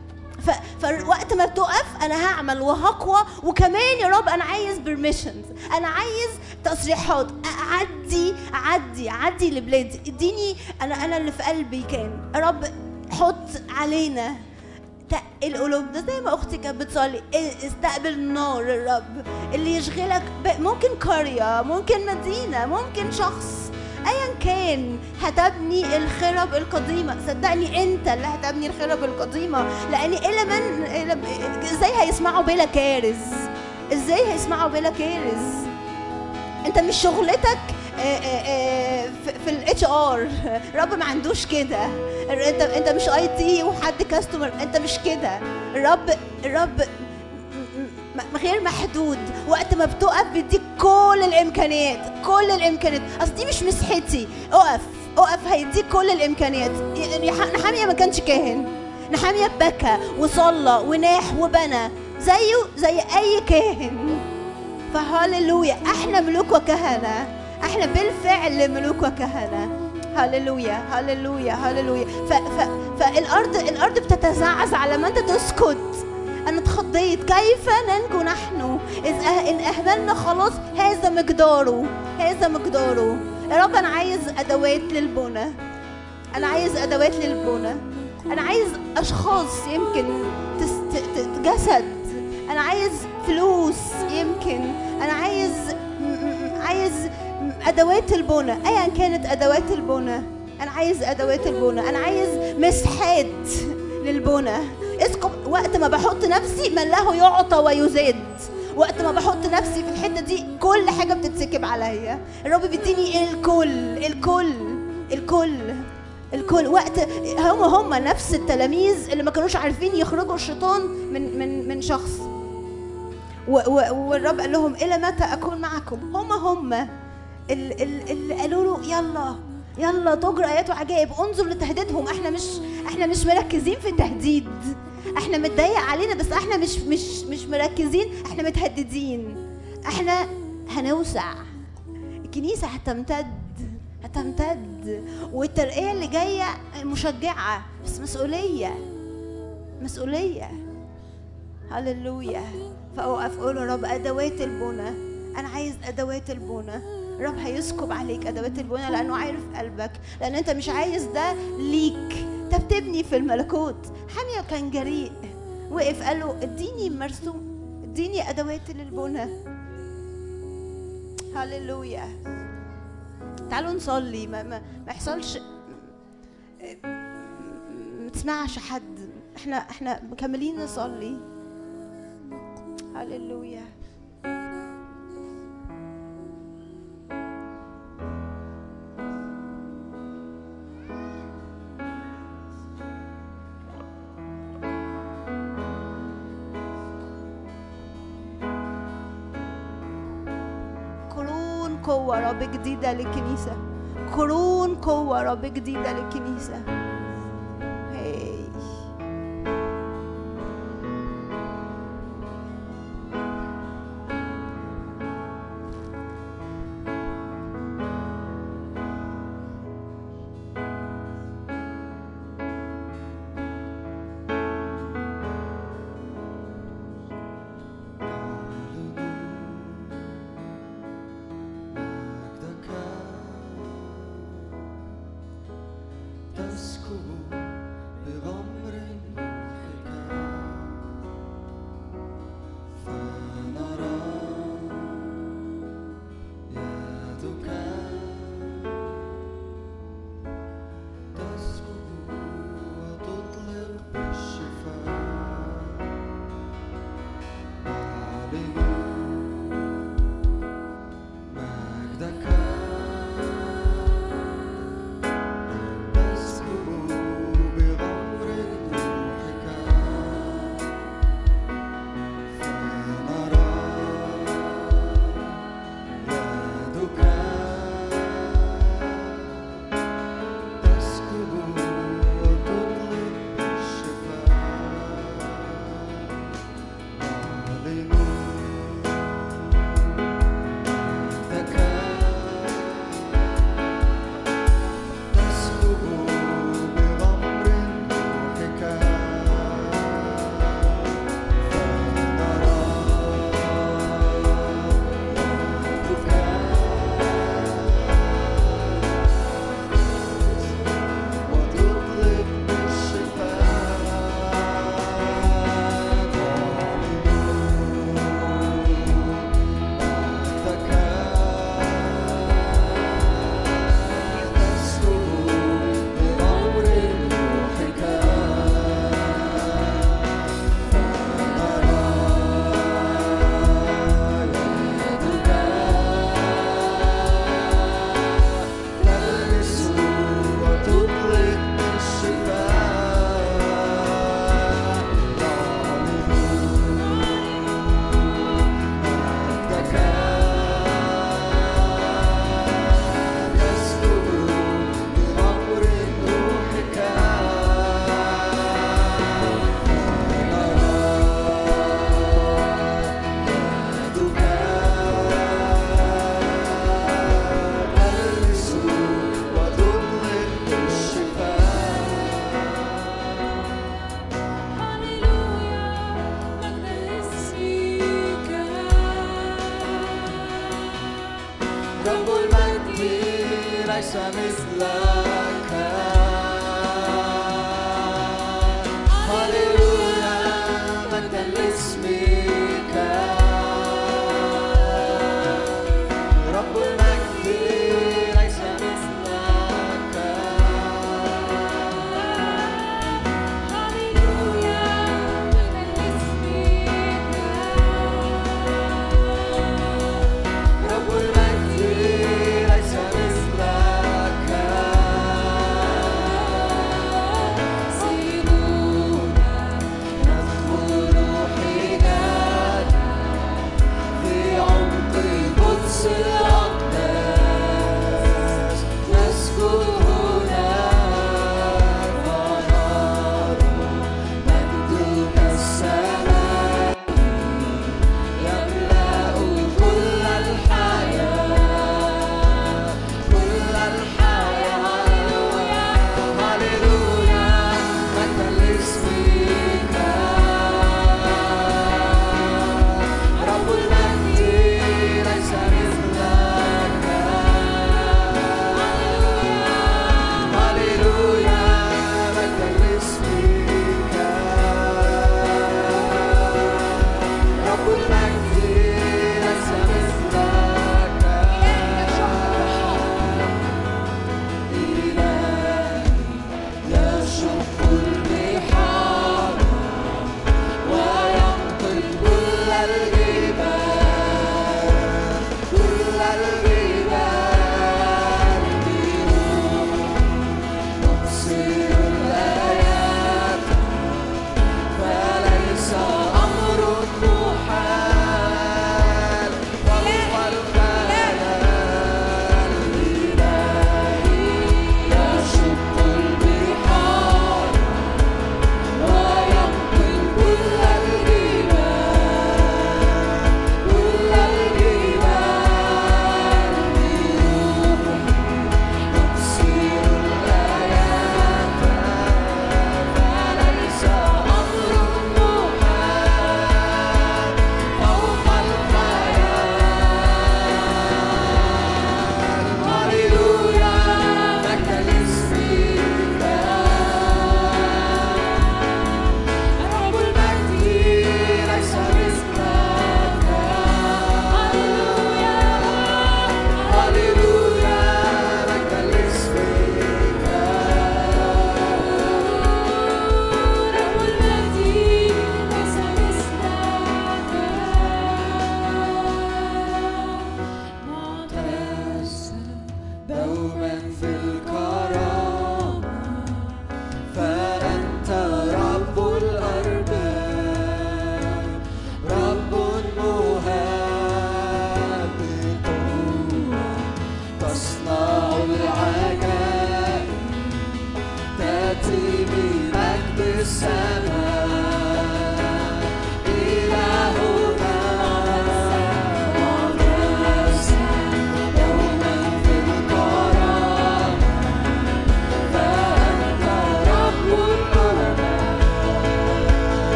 ف- فوقت ما بتقف انا هعمل وهقوى وكمان يا رب انا عايز بيرميشنز انا عايز تصريحات اعدي اعدي اعدي لبلادي اديني انا انا اللي في قلبي كان يا رب حط علينا تقل قلوبنا زي ما اختي كانت بتصلي إيه، استقبل نار الرب اللي يشغلك ب- ممكن قريه ممكن مدينه ممكن شخص ايا كان هتبني الخرب القديمه صدقني انت اللي هتبني الخرب القديمه لان الى من إلى- ازاي هيسمعوا بلا كارث ازاي هيسمعوا بلا كارث انت مش شغلتك آه، آه، آه، في- في الاتش ار الرب ما عندوش كده انت انت مش اي تي وحد كاستمر انت مش كده الرب الرب م- م- غير محدود وقت ما بتقف بيديك كل الامكانيات كل الامكانيات اصل دي مش مسحتي اقف اقف هيديك كل الامكانيات يعني ح- نحاميه ما كانش كاهن نحاميه بكى وصلى وناح وبنى زيه زي اي كاهن فهاللويا احنا ملوك وكهنه احنا بالفعل ملوك وكهنه هاللويا هاللويا هاللويا ف ف فالارض الارض بتتزعزع لما انت تسكت انا اتخضيت كيف ننجو نحن اذ أه- ان اهملنا خلاص هذا مقداره هذا مقداره يا رب انا عايز ادوات للبنى انا عايز ادوات للبنى انا عايز اشخاص يمكن تس... ت... ت... جسد انا عايز فلوس يمكن انا عايز م- م- عايز م- ادوات البنى ايا كانت ادوات البنى انا عايز ادوات البنى انا عايز مسحات للبنى اسكب وقت ما بحط نفسي من له يعطى ويزاد وقت ما بحط نفسي في الحته دي كل حاجه بتتسكب عليا الرب بيديني الكل الكل الكل الكل وقت هم هم نفس التلاميذ اللي ما كانوش عارفين يخرجوا الشيطان من من من شخص و و والرب قال لهم الى متى اكون معكم هم هم ال- ال- اللي قالوا له يلا يلا تجرى ايات وعجائب انظر لتهديدهم احنا مش احنا مش مركزين في التهديد احنا متضايق علينا بس احنا مش مش مش مركزين احنا متهددين احنا هنوسع الكنيسه هتمتد هتمتد والترقيه اللي جايه مشجعه بس مسؤوليه مسؤوليه هللويا فاوقف اقول يا رب ادوات البنى انا عايز ادوات البنى رب هيسكب عليك ادوات البنى لانه عارف قلبك لان انت مش عايز ده ليك انت بتبني في الملكوت حاميه كان جريء وقف قال له اديني مرسوم اديني ادوات للبنى هللويا تعالوا نصلي ما ما, ما يحصلش ما تسمعش حد احنا احنا مكملين نصلي هللويا قرون قوة رب جديدة للكنيسة قرون قوة رب جديدة للكنيسة هي. مجدك تسكب بغمر روحك فنرى يدك تسكب وتطلق بالشفاء نعلن مجدك تسكب بغمر روحك فنرى يدك تسكب وتطلق بالشفاء نعلن مجدك تسكب بغمر روحك فنرى يدك وتطلق بالشفاء مجدك تسكب بغمر روحك فنرى يدك تلمس وتطلق بالشفاء مجدك يسكب بغمر روحك نرى يدك تلمس وتطلق بالشفاء هللويا مجدا لاسمك رب المجد ليس مثلك هللويا مجدا لاسمك رب المجد ليس مثلك هللويا مجدا لاسمك رب المجد ليس مثلك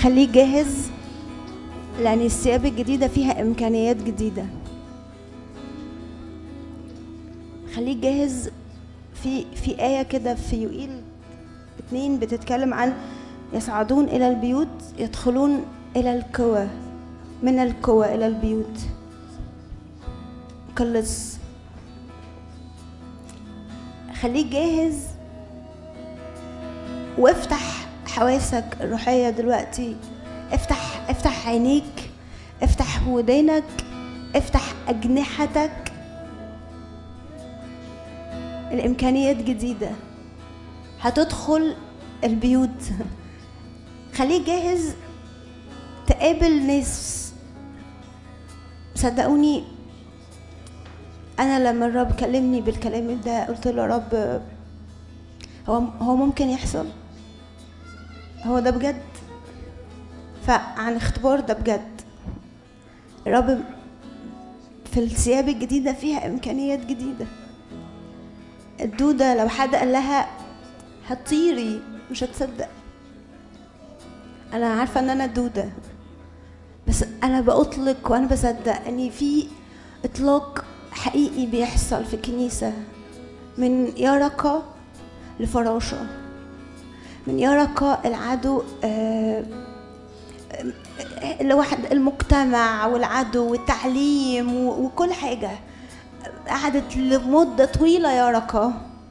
خليك جاهز لأن الثياب الجديدة فيها إمكانيات جديدة خليك جاهز في في آية كده في يوئيل اتنين بتتكلم عن يصعدون إلى البيوت يدخلون إلى الكوى من الكوى إلى البيوت كاللص خليك جاهز وافتح حواسك الروحية دلوقتي افتح افتح عينيك افتح ودانك افتح أجنحتك الإمكانيات جديدة هتدخل البيوت خليك جاهز تقابل ناس صدقوني انا لما الرب كلمني بالكلام ده قلت له يا رب هو هو ممكن يحصل هو ده بجد فعن اختبار ده بجد الرب في الثياب الجديدة فيها إمكانيات جديدة الدودة لو حد قال لها هتطيري مش هتصدق أنا عارفة إن أنا دودة بس أنا بأطلق وأنا بصدق إن في إطلاق حقيقي بيحصل في الكنيسة من يرقة لفراشة من يرقة العدو آه الواحد المجتمع والعدو والتعليم و- وكل حاجة قعدت لمدة طويلة يا رقا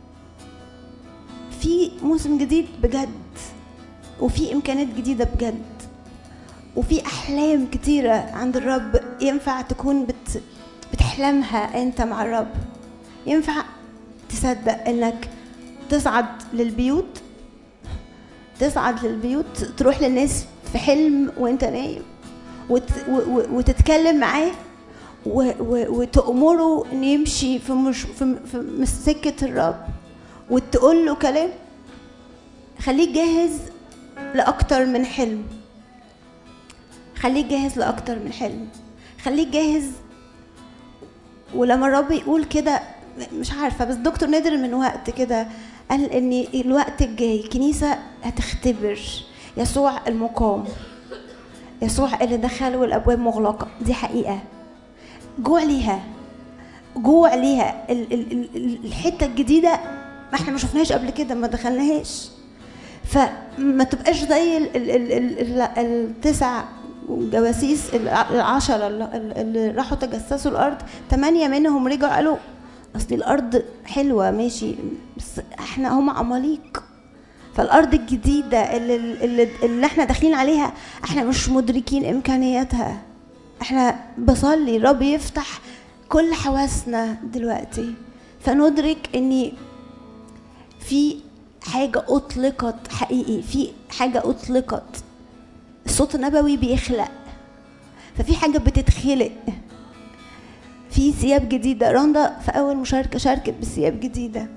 في موسم جديد بجد وفي إمكانيات جديدة بجد وفي أحلام كتيرة عند الرب ينفع تكون بت بتحلمها أنت مع الرب ينفع تصدق إنك تصعد للبيوت تصعد للبيوت تروح للناس في حلم وانت نايم وت... و... و... وتتكلم معاه و... و... وتأمره انه يمشي في مش... في... في سكة الرب وتقول له كلام خليك جاهز لأكتر من حلم خليك جاهز لأكتر من حلم خليك جاهز ولما الرب يقول كده مش عارفه بس دكتور نادر من وقت كده قال ان الوقت الجاي الكنيسه هتختبر يسوع المقام يسوع اللي دخل والابواب مغلقه دي حقيقه جوع ليها جوع ليها ال- ال- ال- الحته الجديده ما احنا ما شفناهاش قبل كده ما دخلناهاش فما تبقاش زي ال ال ال ال ال التسع جواسيس الع- العشرة اللي- اللي راحوا تجسسوا الأرض تمانية منهم رجعوا قالوا أصل الأرض حلوة ماشي بس احنا هم عماليق فالأرض الجديدة اللي, اللي, اللي احنا داخلين عليها احنا مش مدركين إمكانياتها احنا بصلي الرب يفتح كل حواسنا دلوقتي فندرك اني في حاجة أطلقت حقيقي في حاجة أطلقت الصوت النبوي بيخلق ففي حاجة بتتخلق في ثياب جديدة رندا في أول مشاركة شاركت بثياب جديدة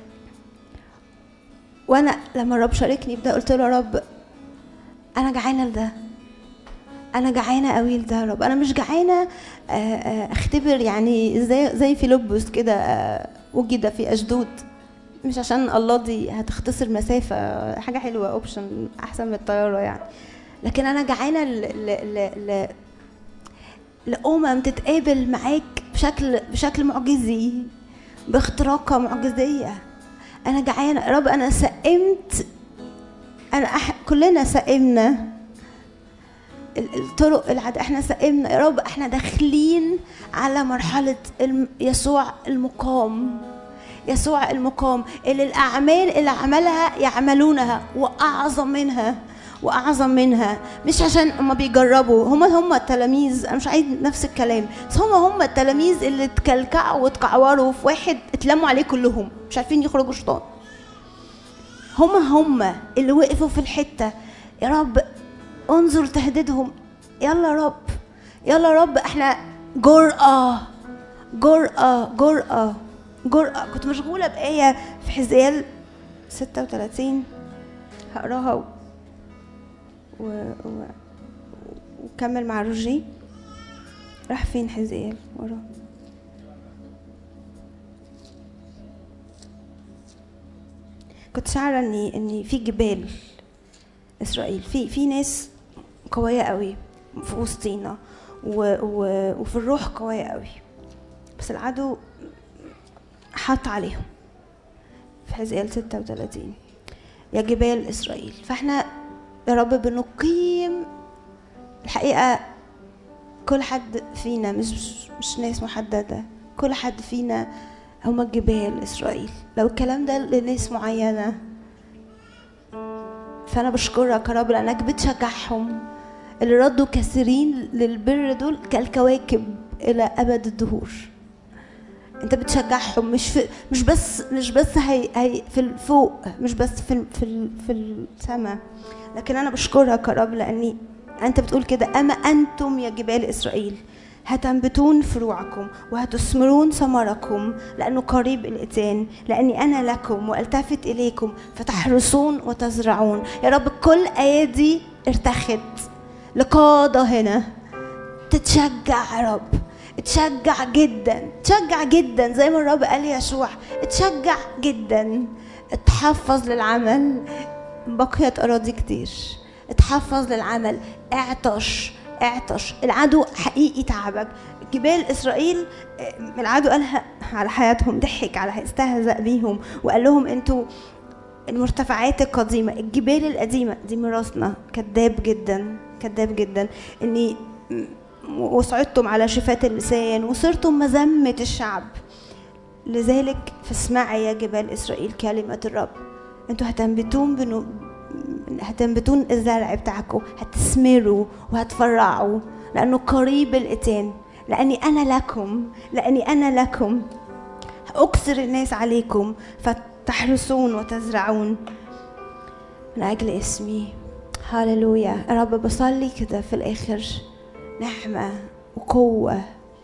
وأنا لما الرب شاركني بده قلت له يا رب أنا جعانة لده أنا جعانة قوي لده يا رب أنا مش جعانة آه، آه، أختبر يعني زي زي فيلبس كده آه، وجد في أشدود مش عشان الله دي هتختصر مسافة حاجة حلوة اوبشن أحسن من الطيارة يعني لكن أنا جعانة ل... ل... ل... ل... لأمم تتقابل معاك بشكل بشكل معجزي باختراقة معجزية أنا جعانة يا رب أنا سئمت أنا أح... كلنا سئمنا ال- الطرق العادة احنا سئمنا يا رب احنا داخلين على مرحلة الم- يسوع المقام يسوع المقام اللي الأعمال اللي عملها يعملونها وأعظم منها وأعظم منها مش عشان هما بيجربوا هما هما التلاميذ أنا مش عايز نفس الكلام بس هما هما التلاميذ اللي اتكلكعوا واتكعوروا في واحد اتلموا عليه كلهم مش عارفين يخرجوا شيطان هما هما اللي وقفوا في الحتة يا رب انظر تهديدهم يلا يا رب يلا يا رب احنا جرأة جرأة جرأة جرأة كنت مشغولة بآية في حزقيال 36 هقراها و... و... و... وكمل مع روجي راح فين حزقيال وراه كنت شعرة اني اني في جبال اسرائيل في في ناس قوية قوي في وسطينا و... و... وفي الروح قوية قوي بس العدو حط عليهم في حزقيال 36 يا جبال إسرائيل فاحنا يا رب بنقيم الحقيقة كل حد فينا مش مش ناس محددة كل حد فينا هما جبال إسرائيل لو الكلام ده لناس معينة فأنا بشكرك يا رب لأنك بتشجعهم اللي ردوا كثيرين للبر دول كالكواكب إلى أبد الدهور انت بتشجعهم مش في مش بس مش بس هي, هي في الفوق مش بس في ال- في ال- في السماء لكن انا بشكرك يا رب لاني انت بتقول كده اما انتم يا جبال اسرائيل هتنبتون فروعكم وهتثمرون ثمركم لانه قريب الاتان لاني انا لكم والتفت اليكم فتحرسون وتزرعون يا رب كل ايادي ارتخت لقاده هنا تتشجع يا رب تشجع جدا تشجع جدا زي ما الرب قال يشوع تشجع جدا اتحفظ للعمل بقيت اراضي كتير اتحفظ للعمل اعطش اعطش العدو حقيقي تعبك جبال اسرائيل اه، العدو قالها على حياتهم ضحك على استهزأ بيهم وقال لهم انتوا المرتفعات القديمة الجبال القديمة دي ميراثنا كذاب جدا كذاب جدا اني م- وصعدتم على شفات اللسان وصرتم مذمة الشعب لذلك فاسمعي يا جبال إسرائيل كلمة الرب انتوا هتنبتون بنو... هتنبتون الزرع بتاعكم هتثمروا وهتفرعوا لأنه قريب الإتان لأني أنا لكم لأني أنا لكم أكثر الناس عليكم فتحرسون وتزرعون من أجل اسمي هللويا يا رب بصلي كده في الآخر نعمة وقوة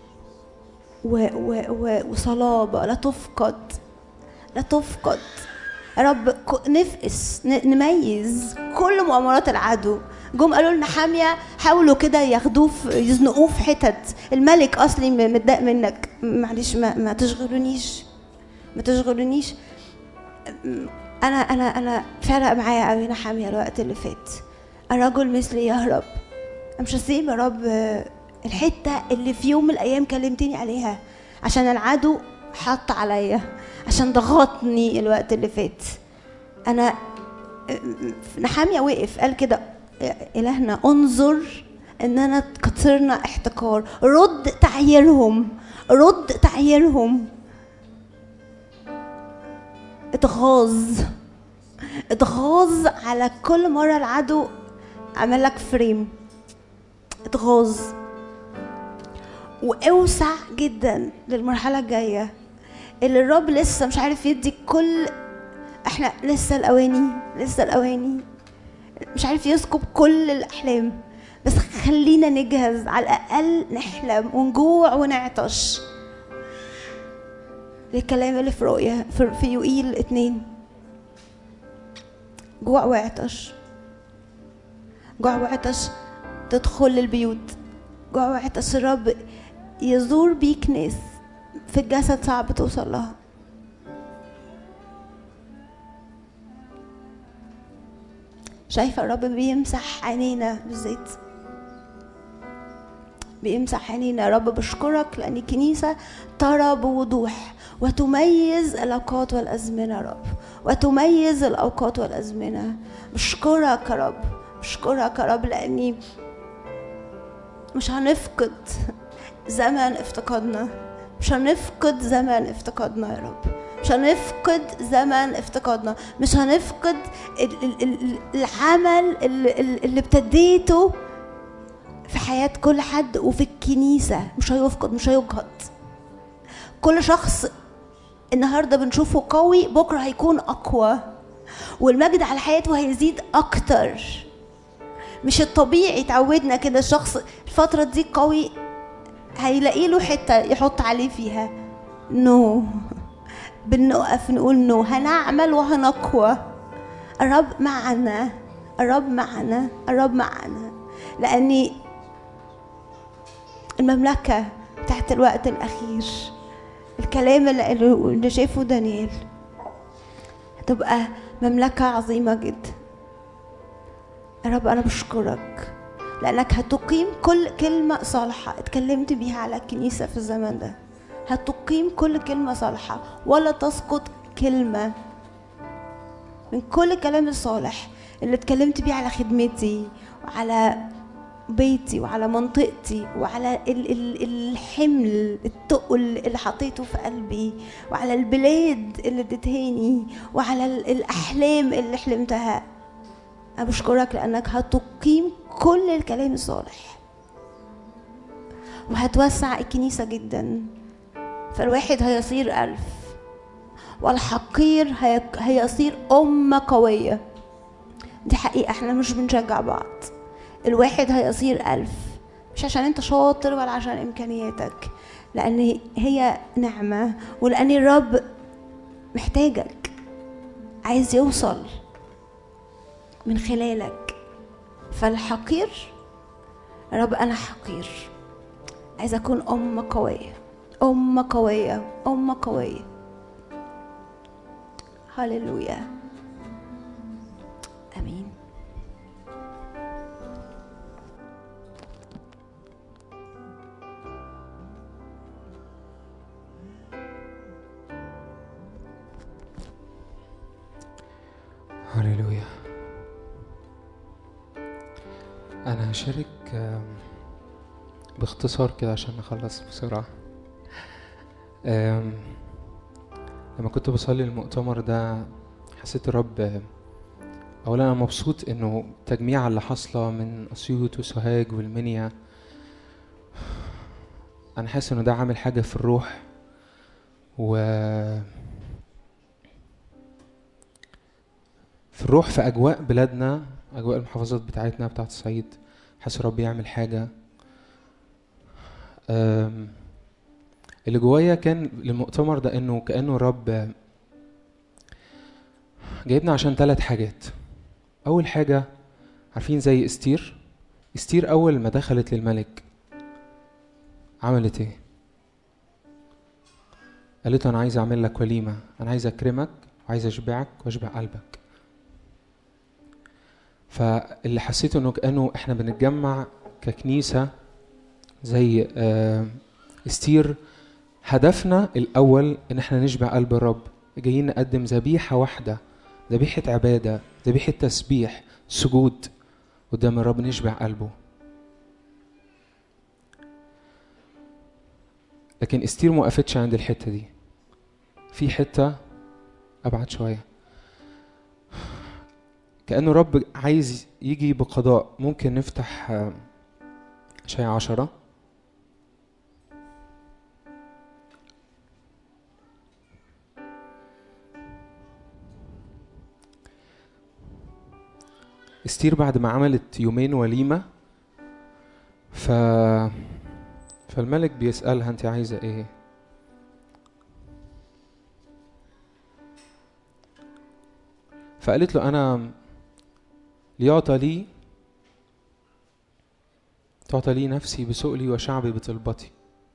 و و و وصلابة لا تفقد لا تفقد يا رب ك- نفقس ن- نميز كل مؤامرات العدو جم قالوا لنا حامية حاولوا كده ياخدوه في يزنقوه في حتت الملك اصلي م- متضايق منك معلش ما, ما تشغلونيش ما تشغلونيش انا انا انا فرق معايا قوي انا حامية الوقت اللي فات الرجل مثلي يهرب أنا مش هسيب يا رب الحتة اللي في يوم من الأيام كلمتني عليها عشان العدو حط عليا عشان ضغطني الوقت اللي فات أنا نحامية وقف قال كده إلهنا انظر إننا كثرنا احتكار رد تعييرهم رد تعييرهم اتغاظ اتغاظ على كل مرة العدو عمل لك فريم اتغاظ واوسع جدا للمرحلة الجاية اللي الرب لسه مش عارف يدي كل احنا لسه الاواني لسه الاواني مش عارف يسكب كل الاحلام بس خلينا نجهز على الاقل نحلم ونجوع ونعطش للكلام اللي في رؤيا في في يوئيل اتنين جوع وعطش جوع وعطش تدخل البيوت جوع وعطش الرب يزور بيك ناس في الجسد صعب توصل لها شايفة الرب بيمسح عينينا بالزيت بيمسح عينينا يا رب بشكرك لأن الكنيسة ترى بوضوح وتميز الأوقات والأزمنة يا رب وتميز الأوقات والأزمنة بشكرك يا رب بشكرك يا رب لأني مش هنفقد زمن افتقادنا مش هنفقد زمن افتقادنا يا رب مش هنفقد زمن افتقادنا مش هنفقد ال- ال- ال- العمل اللي, اللي ابتديته في حياة كل حد وفي الكنيسة مش هيفقد مش هيجهض كل شخص النهارده بنشوفه قوي بكره هيكون اقوى والمجد على حياته هيزيد اكتر مش الطبيعي تعودنا كده الشخص الفترة دي قوي هيلاقي له حتة يحط عليه فيها نو no. بنقف نقول نو no. هنعمل وهنقوى الرب معنا الرب معنا الرب معنا لأني المملكة تحت الوقت الأخير الكلام اللي اللي شافه دانيال هتبقى مملكة عظيمة جدا يا رب أنا بشكرك لأنك هتقيم كل كلمة صالحة اتكلمت بيها على الكنيسة في الزمن ده هتقيم كل كلمة صالحة ولا تسقط كلمة من كل الكلام الصالح اللي اتكلمت بيه على خدمتي وعلى بيتي وعلى منطقتي وعلى ال- ال- الحمل التقل اللي حطيته في قلبي وعلى البلاد اللي اديتهاني وعلى ال- الأحلام اللي حلمتها أنا بشكرك لأنك هتقيم كل الكلام الصالح وهتوسع الكنيسة جدا فالواحد هيصير ألف والحقير هي- هيصير أمة قوية دي حقيقة احنا مش بنشجع بعض الواحد هيصير ألف مش عشان انت شاطر ولا عشان إمكانياتك لأن هي نعمة ولأن الرب محتاجك عايز يوصل من خلالك فالحقير يا رب أنا حقير عايزة أكون أمة قوية أمة قوية أمة قوية هللويا امين هللويا انا هشارك آم، باختصار كده عشان نخلص بسرعة آم، لما كنت بصلي المؤتمر ده حسيت الرب آم، اولا انا مبسوط انه التجميعة اللي حاصلة من اسيوط وسوهاج والمنيا انا حاسس انه ده عامل حاجة في الروح و في الروح في اجواء بلادنا اجواء المحافظات بتاعتنا بتاعت الصعيد حاسس الرب يعمل حاجه أم، اللي جوايا كان للمؤتمر ده انه كانه الرب جايبنا عشان ثلاث حاجات اول حاجه عارفين زي استير استير اول ما دخلت للملك عملت ايه قالت له انا عايز اعمل لك وليمه انا عايز اكرمك وعايز اشبعك واشبع قلبك فاللي حسيته انه كانه احنا بنتجمع ككنيسه زي آه، استير هدفنا الاول ان احنا نشبع قلب الرب جايين نقدم ذبيحه واحده ذبيحه عباده ذبيحه تسبيح سجود قدام الرب نشبع قلبه لكن استير ما وقفتش عند الحته دي في حته ابعد شويه كأنه رب عايز يجي بقضاء ممكن نفتح آه، شيء عشرة استير بعد ما عملت يومين وليمة ف فالملك بيسألها انت عايزة ايه فقالت له انا ليعطى لي تعطى لي نفسي بسؤلي وشعبي بطلبتي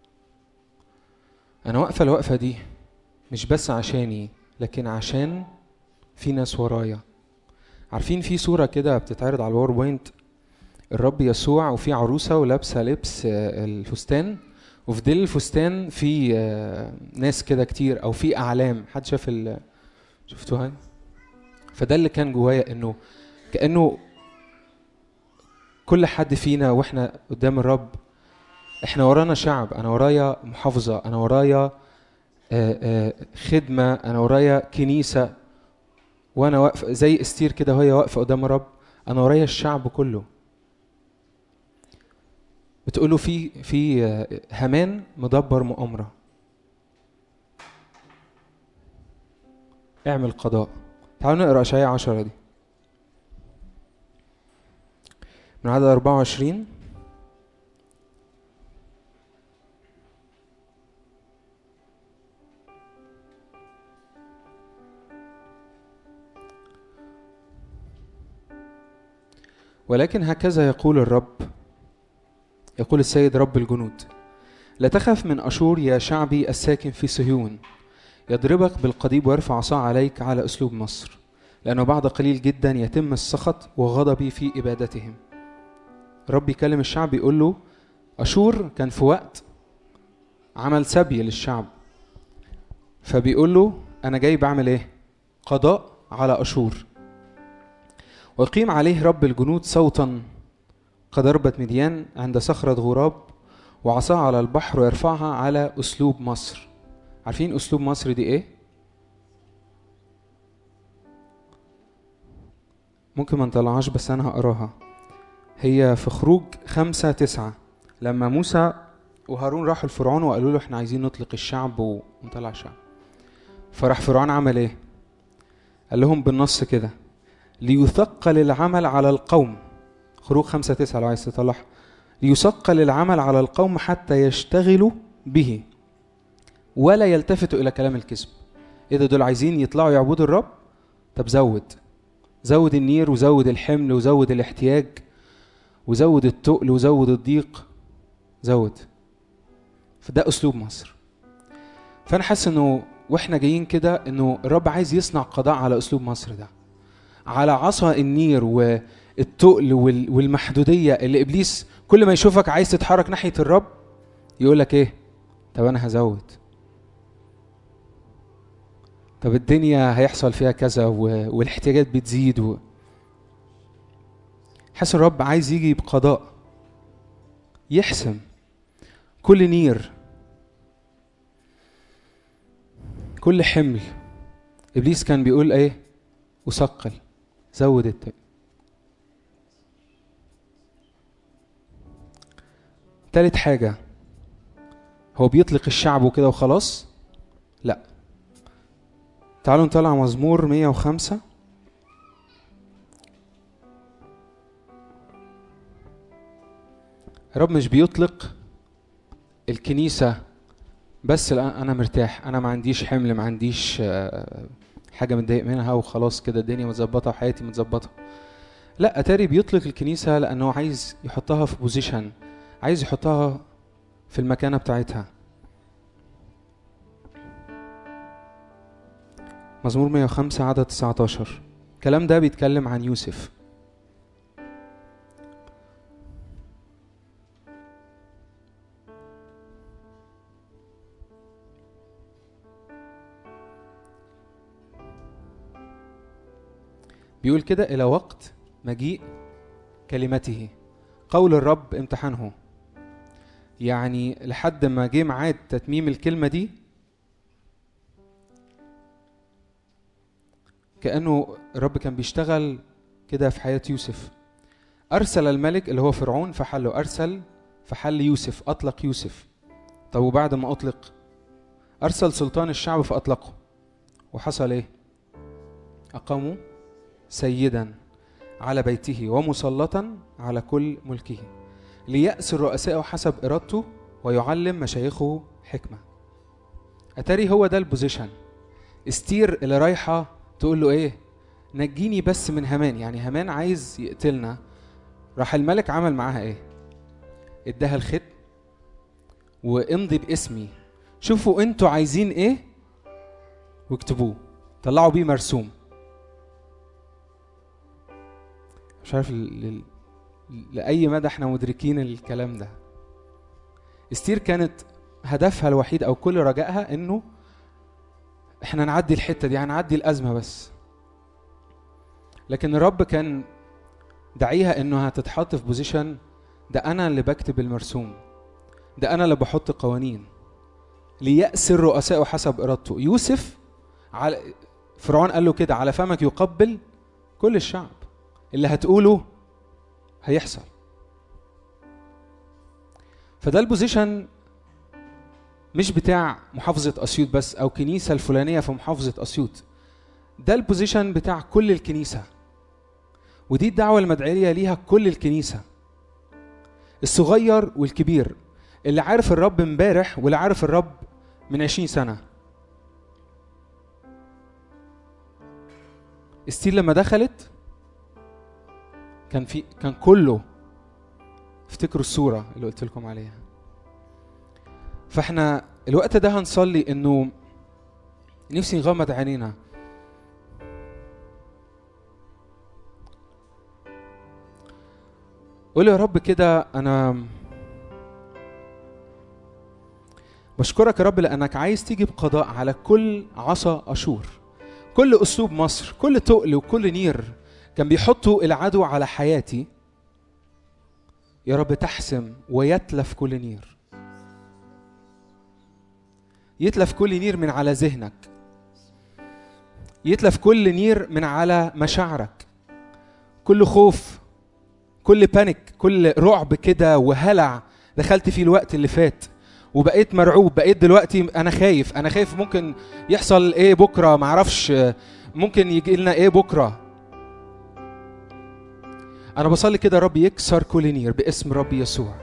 انا واقفه الوقفه دي مش بس عشاني لكن عشان في ناس ورايا عارفين في صوره كده بتتعرض على الباوربوينت الرب يسوع وفي عروسه ولابسه لبس آه، الفستان وفي ديل الفستان في آه، ناس كده كتير او في اعلام حد شاف ال شفتوها فده اللي كان جوايا انه كانه كل حد فينا واحنا قدام الرب احنا ورانا شعب انا ورايا محافظه انا ورايا آه، آه، خدمه انا ورايا كنيسه وانا واقف زي استير كده وهي واقفه قدام الرب انا ورايا الشعب كله بتقولوا في في آه، هامان مدبر مؤامره اعمل قضاء تعالوا نقرا اشعياء 10 دي من عدد 24 ولكن هكذا يقول الرب يقول السيد رب الجنود لا تخف من أشور يا شعبي الساكن في صهيون يضربك بالقضيب ويرفع عصا عليك على أسلوب مصر لأنه بعد قليل جدا يتم السخط وغضبي في إبادتهم رب يكلم الشعب يقول له اشور كان في وقت عمل سبي للشعب فبيقول له انا جاي بعمل ايه قضاء على اشور ويقيم عليه رب الجنود صوتا كضربة مديان عند صخرة غراب وعصاها على البحر ويرفعها على أسلوب مصر عارفين أسلوب مصر دي إيه؟ ممكن ما نطلعهاش بس أنا هقراها هي في خروج خمسة تسعة لما موسى وهارون راحوا لفرعون وقالوا له احنا عايزين نطلق الشعب ونطلع الشعب فراح فرعون عمل ايه؟ قال لهم بالنص كده ليثقل العمل على القوم خروج خمسة تسعة لو عايز تطلع ليثقل العمل على القوم حتى يشتغلوا به ولا يلتفتوا إلى كلام الكذب إيه ده دول عايزين يطلعوا يعبدوا الرب طب زود زود النير وزود الحمل وزود الاحتياج وزود التقل وزود الضيق زود فده أسلوب مصر فأنا حاسس إنه واحنا جايين كده إنه الرب عايز يصنع قضاء على أسلوب مصر ده على عصا النير والتقل وال- والمحدودية اللي إبليس كل ما يشوفك عايز تتحرك ناحية الرب يقول لك إيه؟ طب أنا هزود طب الدنيا هيحصل فيها كذا و- والاحتياجات بتزيد و... حاسس الرب عايز يجي بقضاء يحسم كل نير كل حمل ابليس كان بيقول ايه وثقل زود الت... تالت حاجة هو بيطلق الشعب وكده وخلاص لا تعالوا نطلع مزمور 105 الرب مش بيطلق الكنيسة بس لا أنا مرتاح أنا ما عنديش حمل ما عنديش آه، حاجة متضايق منها وخلاص كده الدنيا متظبطة وحياتي متظبطة لا أتاري بيطلق الكنيسة لأنه عايز يحطها في بوزيشن عايز يحطها في المكانة بتاعتها مزمور 105 عدد 19 الكلام ده بيتكلم عن يوسف بيقول كده إلى وقت مجيء كلمته قول الرب امتحانه يعني لحد ما جه ميعاد تتميم الكلمة دي كأنه الرب كان بيشتغل كده في حياة يوسف أرسل الملك اللي هو فرعون فحله أرسل فحل يوسف أطلق يوسف طب وبعد ما أطلق أرسل سلطان الشعب فأطلقه وحصل إيه أقاموا سيدا على بيته ومسلطا على كل ملكه ليأس الرؤساء حسب إرادته ويعلم مشايخه حكمة أتاري هو ده البوزيشن استير اللي رايحة تقول له إيه نجيني بس من همان يعني همان عايز يقتلنا راح الملك عمل معاها إيه اداها الختم وامضي باسمي شوفوا انتوا عايزين ايه واكتبوه طلعوا بيه مرسوم مش عارف ل... ل... لأي مدى احنا مدركين الكلام ده استير كانت هدفها الوحيد او كل رجائها انه احنا نعدي الحتة دي هنعدي الأزمة بس لكن الرب كان دعيها انه هتتحط في بوزيشن ده انا اللي بكتب المرسوم ده انا اللي بحط قوانين ليأس الرؤساء حسب ارادته يوسف على فرعون قال له كده على فمك يقبل كل الشعب اللي هتقوله هيحصل فده البوزيشن مش بتاع محافظة أسيوط بس أو كنيسة الفلانية في محافظة أسيوط ده البوزيشن بتاع كل الكنيسة ودي الدعوة المدعية ليها كل الكنيسة الصغير والكبير اللي عارف الرب امبارح واللي عارف الرب من عشرين سنة استيل لما دخلت كان في كان كله افتكروا الصورة اللي قلت لكم عليها فاحنا الوقت ده هنصلي انه نفسي نغمض عينينا قول يا رب كده انا بشكرك يا رب لانك عايز تيجي بقضاء على كل عصا اشور كل اسلوب مصر كل تقل وكل نير كان بيحطوا العدو على حياتي يا رب تحسم ويتلف كل نير يتلف كل نير من على ذهنك يتلف كل نير من على مشاعرك كل خوف كل بانيك كل رعب كده وهلع دخلت فيه الوقت اللي فات وبقيت مرعوب بقيت دلوقتي انا خايف انا خايف ممكن يحصل ايه بكره معرفش ممكن يجي لنا ايه بكره انا بصلي كده رب يكسر كل نير باسم رب يسوع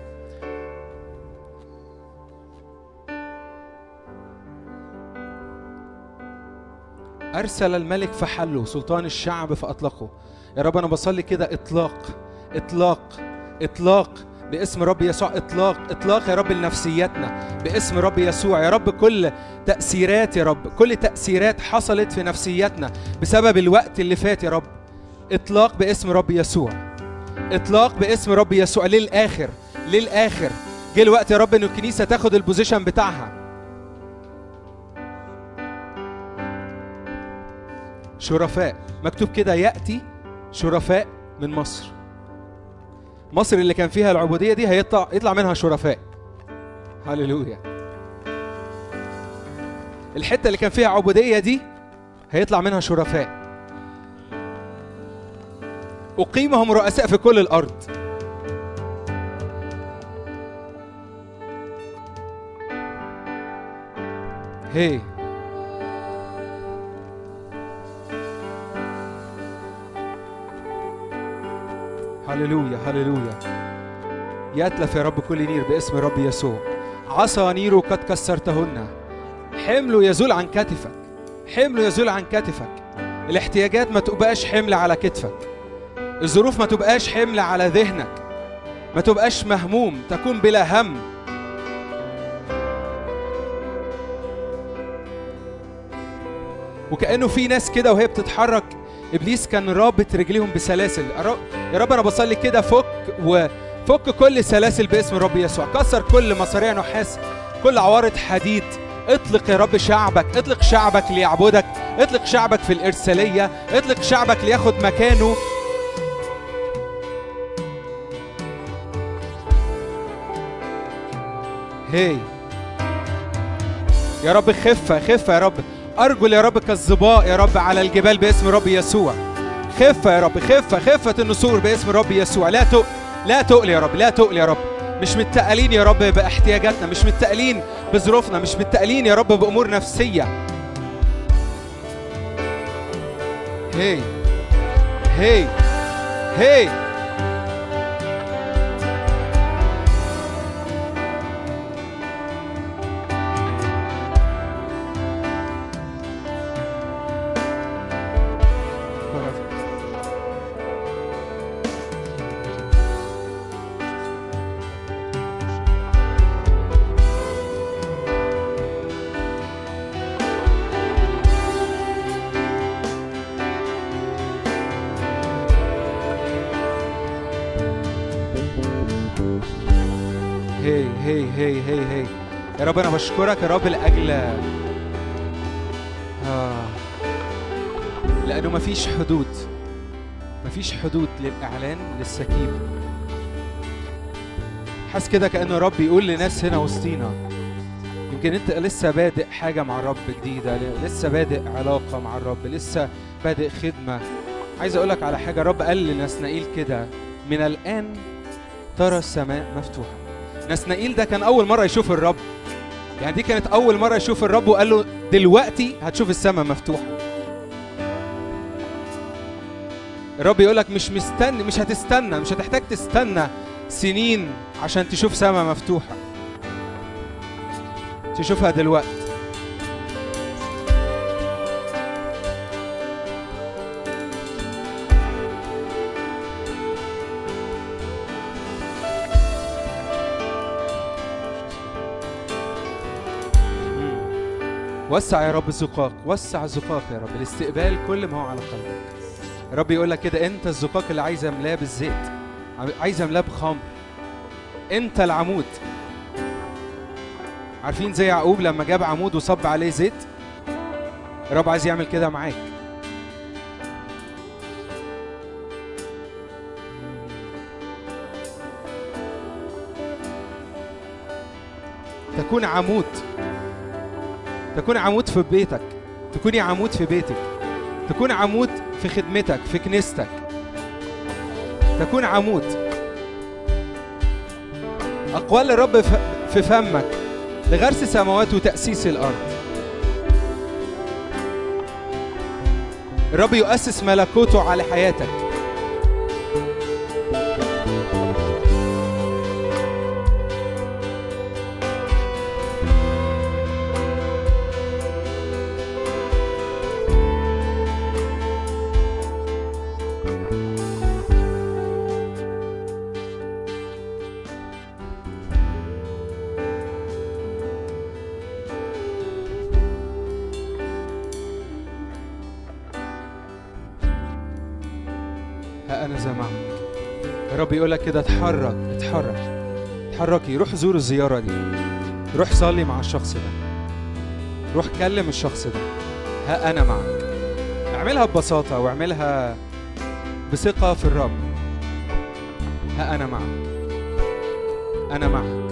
ارسل الملك فحله سلطان الشعب فاطلقه يا رب انا بصلي كده اطلاق اطلاق اطلاق باسم رب يسوع اطلاق اطلاق يا رب لنفسياتنا باسم رب يسوع يا رب كل تاثيرات يا رب كل تاثيرات حصلت في نفسياتنا بسبب الوقت اللي فات يا رب اطلاق باسم رب يسوع اطلاق باسم رب يسوع للاخر للاخر جه الوقت يا رب ان الكنيسه تاخد البوزيشن بتاعها شرفاء مكتوب كده ياتي شرفاء من مصر مصر اللي كان فيها العبوديه دي هيطلع يطلع منها شرفاء هللويا الحته اللي كان فيها عبوديه دي هيطلع منها شرفاء اقيمهم رؤساء في كل الارض هي هللويا هللويا يتلف يا رب كل نير باسم رب يسوع عصا نيره قد كسرتهن حمله يزول عن كتفك حمله يزول عن كتفك الاحتياجات ما تبقاش حمل على كتفك الظروف ما تبقاش حمل على ذهنك ما تبقاش مهموم تكون بلا هم وكأنه في ناس كده وهي بتتحرك ابليس كان رابط رجليهم بسلاسل يا رب انا بصلي كده فك وفك كل سلاسل باسم الرب يسوع كسر كل مصاريع نحاس كل عوارض حديد اطلق يا رب شعبك اطلق شعبك ليعبدك اطلق شعبك في الارساليه اطلق شعبك لياخد مكانه هي يا رب خفه خفه يا رب ارجل يا رب كالظباء يا رب على الجبال باسم رب يسوع خفه يا رب خفه خفه النسور باسم رب يسوع لا تق لا تقل يا رب لا تقل يا رب مش متقلين يا رب باحتياجاتنا مش متقلين بظروفنا مش متقلين يا رب بامور نفسيه هي هي هي هي هي هي هي هي يا رب انا بشكرك يا رب لاجل آه. لانه مفيش حدود مفيش حدود للاعلان للسكيب حاسس كده كانه رب يقول لناس هنا وسطينا يمكن انت لسه بادئ حاجه مع الرب جديده لسه بادئ علاقه مع الرب لسه بادئ خدمه عايز اقول لك على حاجه الرب قال لنسنائيل كده من الان ترى السماء مفتوحه نسنائيل ده كان اول مره يشوف الرب يعني دي كانت اول مره يشوف الرب وقال له دلوقتي هتشوف السماء مفتوحه الرب يقول لك مش مستني مش هتستنى مش هتحتاج تستنى سنين عشان تشوف سماء مفتوحه تشوفها دلوقتي وسع يا رب الزقاق وسع الزقاق يا رب لاستقبال كل ما هو على قلبك الرب يقول لك كده انت الزقاق اللي عايز املاه بالزيت عايز املاه بخمر انت العمود عارفين زي يعقوب لما جاب عمود وصب عليه زيت الرب عايز يعمل كده معاك تكون عمود تكون عمود في بيتك تكوني عمود في بيتك تكون عمود في خدمتك في كنيستك تكون عمود أقوال الرب ف- في فمك لغرس السماوات وتأسيس الأرض الرب يؤسس ملكوته على حياتك ها أنا ذا معك الرب يقول لك كده اتحرك اتحرك اتحركي روح زور الزيارة دي روح صلي مع الشخص ده روح كلم الشخص ده ها أنا معك اعملها ببساطة واعملها بثقة في الرب ها أنا معك أنا معك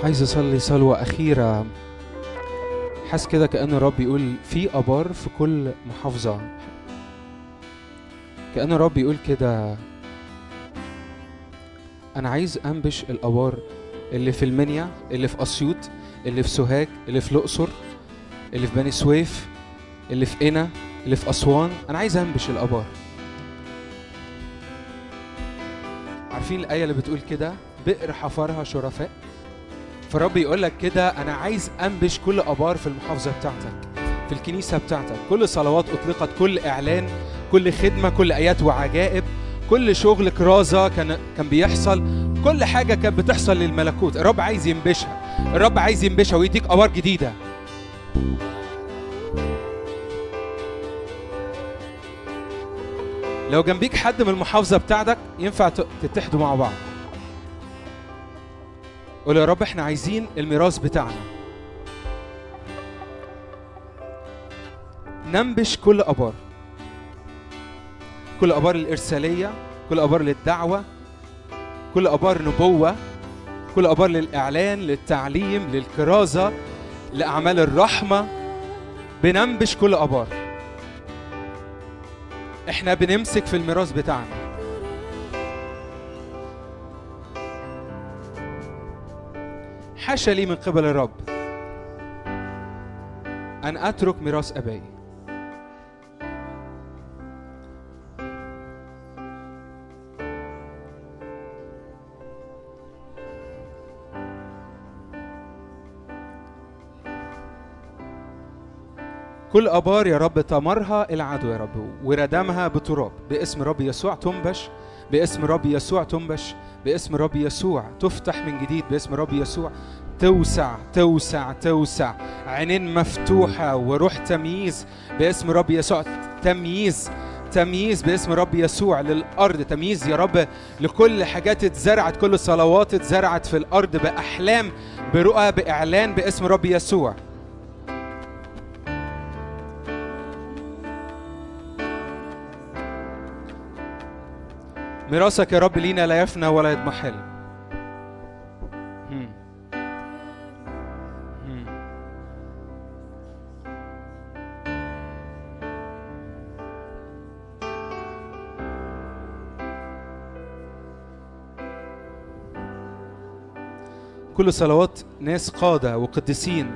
عايز اصلي صلوة أخيرة حاسس كده كأن الرب يقول في آبار في كل محافظة كأن الرب يقول كده أنا عايز أنبش الآبار اللي في المنيا اللي في أسيوط اللي في سوهاج اللي في الأقصر اللي في بني سويف اللي في قنا اللي في أسوان أنا عايز أنبش الآبار عارفين الآية اللي بتقول كده بئر حفرها شرفاء فالرب يقول لك كده أنا عايز أنبش كل آبار في المحافظة بتاعتك في الكنيسة بتاعتك كل صلوات أطلقت كل إعلان كل خدمة كل آيات وعجائب كل شغل كرازة كان كان بيحصل كل حاجة كانت بتحصل للملكوت الرب عايز ينبشها الرب عايز ينبشها ويديك آبار جديدة لو جنبيك حد من المحافظة بتاعتك ينفع ت- تتحدوا مع بعض قول يا رب احنا عايزين الميراث بتاعنا ننبش كل ابار كل ابار الارساليه كل ابار للدعوه كل ابار نبوه كل ابار للاعلان للتعليم للكرازه لاعمال الرحمه بننبش كل ابار احنا بنمسك في الميراث بتاعنا حاشا لي من قبل الرب أن أترك ميراث أبائي كل أبار يا رب تمرها العدو يا رب وردمها بتراب باسم رب يسوع تنبش باسم رب يسوع تنبش باسم رب يسوع تفتح من جديد باسم رب يسوع توسع توسع توسع عينين مفتوحة وروح تمييز باسم رب يسوع تمييز تمييز باسم رب يسوع للأرض تمييز يا رب لكل حاجات اتزرعت كل صلوات اتزرعت في الأرض بأحلام برؤى بإعلان باسم رب يسوع ميراثك يا رب لينا لا يفنى ولا يضمحل مم. مم. كل صلوات ناس قادة وقديسين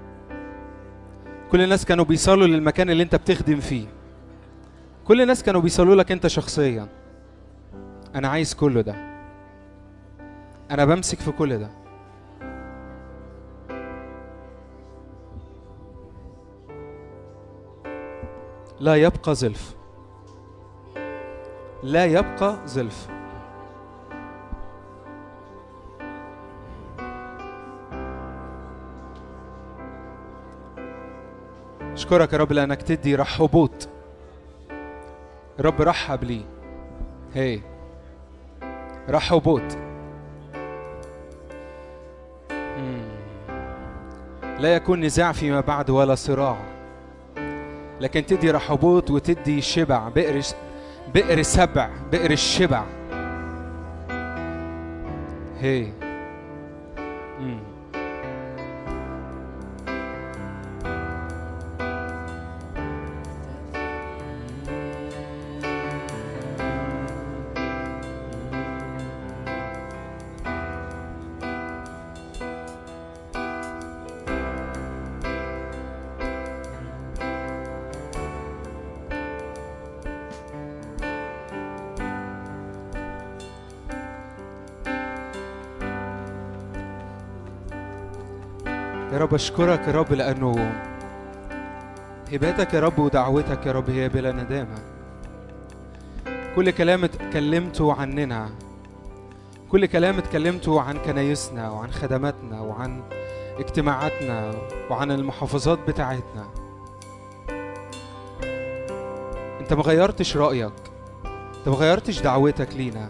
كل الناس كانوا بيصلوا للمكان اللي انت بتخدم فيه كل الناس كانوا بيصلوا لك انت شخصيا انا عايز كل ده انا بمسك في كل ده لا يبقى زلف لا يبقى زلف اشكرك يا رب لانك تدي رحبوت رب رحب لي هي رحبوت مم. لا يكون نزاع فيما بعد ولا صراع لكن تدي رحبوت وتدي شبع بئر بئر سبع بئر الشبع هي مم. يا رب اشكرك يا رب لانه هباتك يا رب ودعوتك يا رب هي بلا ندامه كل كلام اتكلمته عننا كل كلام اتكلمته عن كنايسنا وعن خدماتنا وعن اجتماعاتنا وعن المحافظات بتاعتنا انت ما غيرتش رايك انت ما غيرتش دعوتك لينا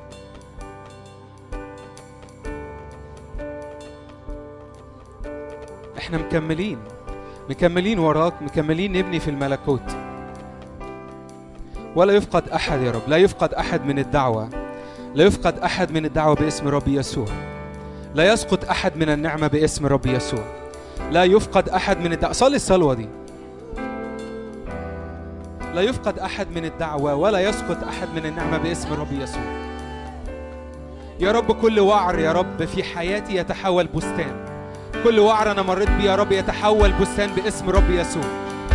احنا مكملين مكملين وراك مكملين نبني في الملكوت ولا يفقد احد يا رب لا يفقد احد من الدعوه لا يفقد احد من الدعوه باسم رب يسوع لا يسقط احد من النعمه باسم الرب يسوع لا يفقد احد من الدعوه صلي الصلوه دي لا يفقد احد من الدعوه ولا يسقط احد من النعمه باسم الرب يسوع يا رب كل وعر يا رب في حياتي يتحول بستان كل وعر انا مريت بيه يا رب يتحول بستان باسم الرب يسوع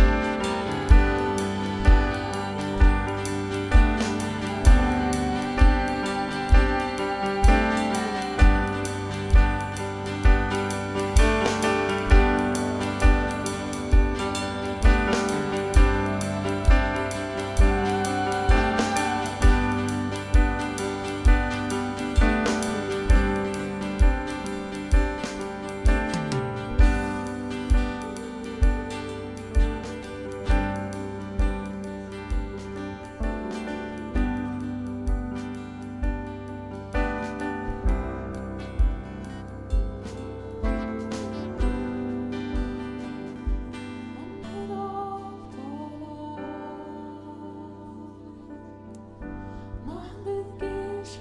محمد جيش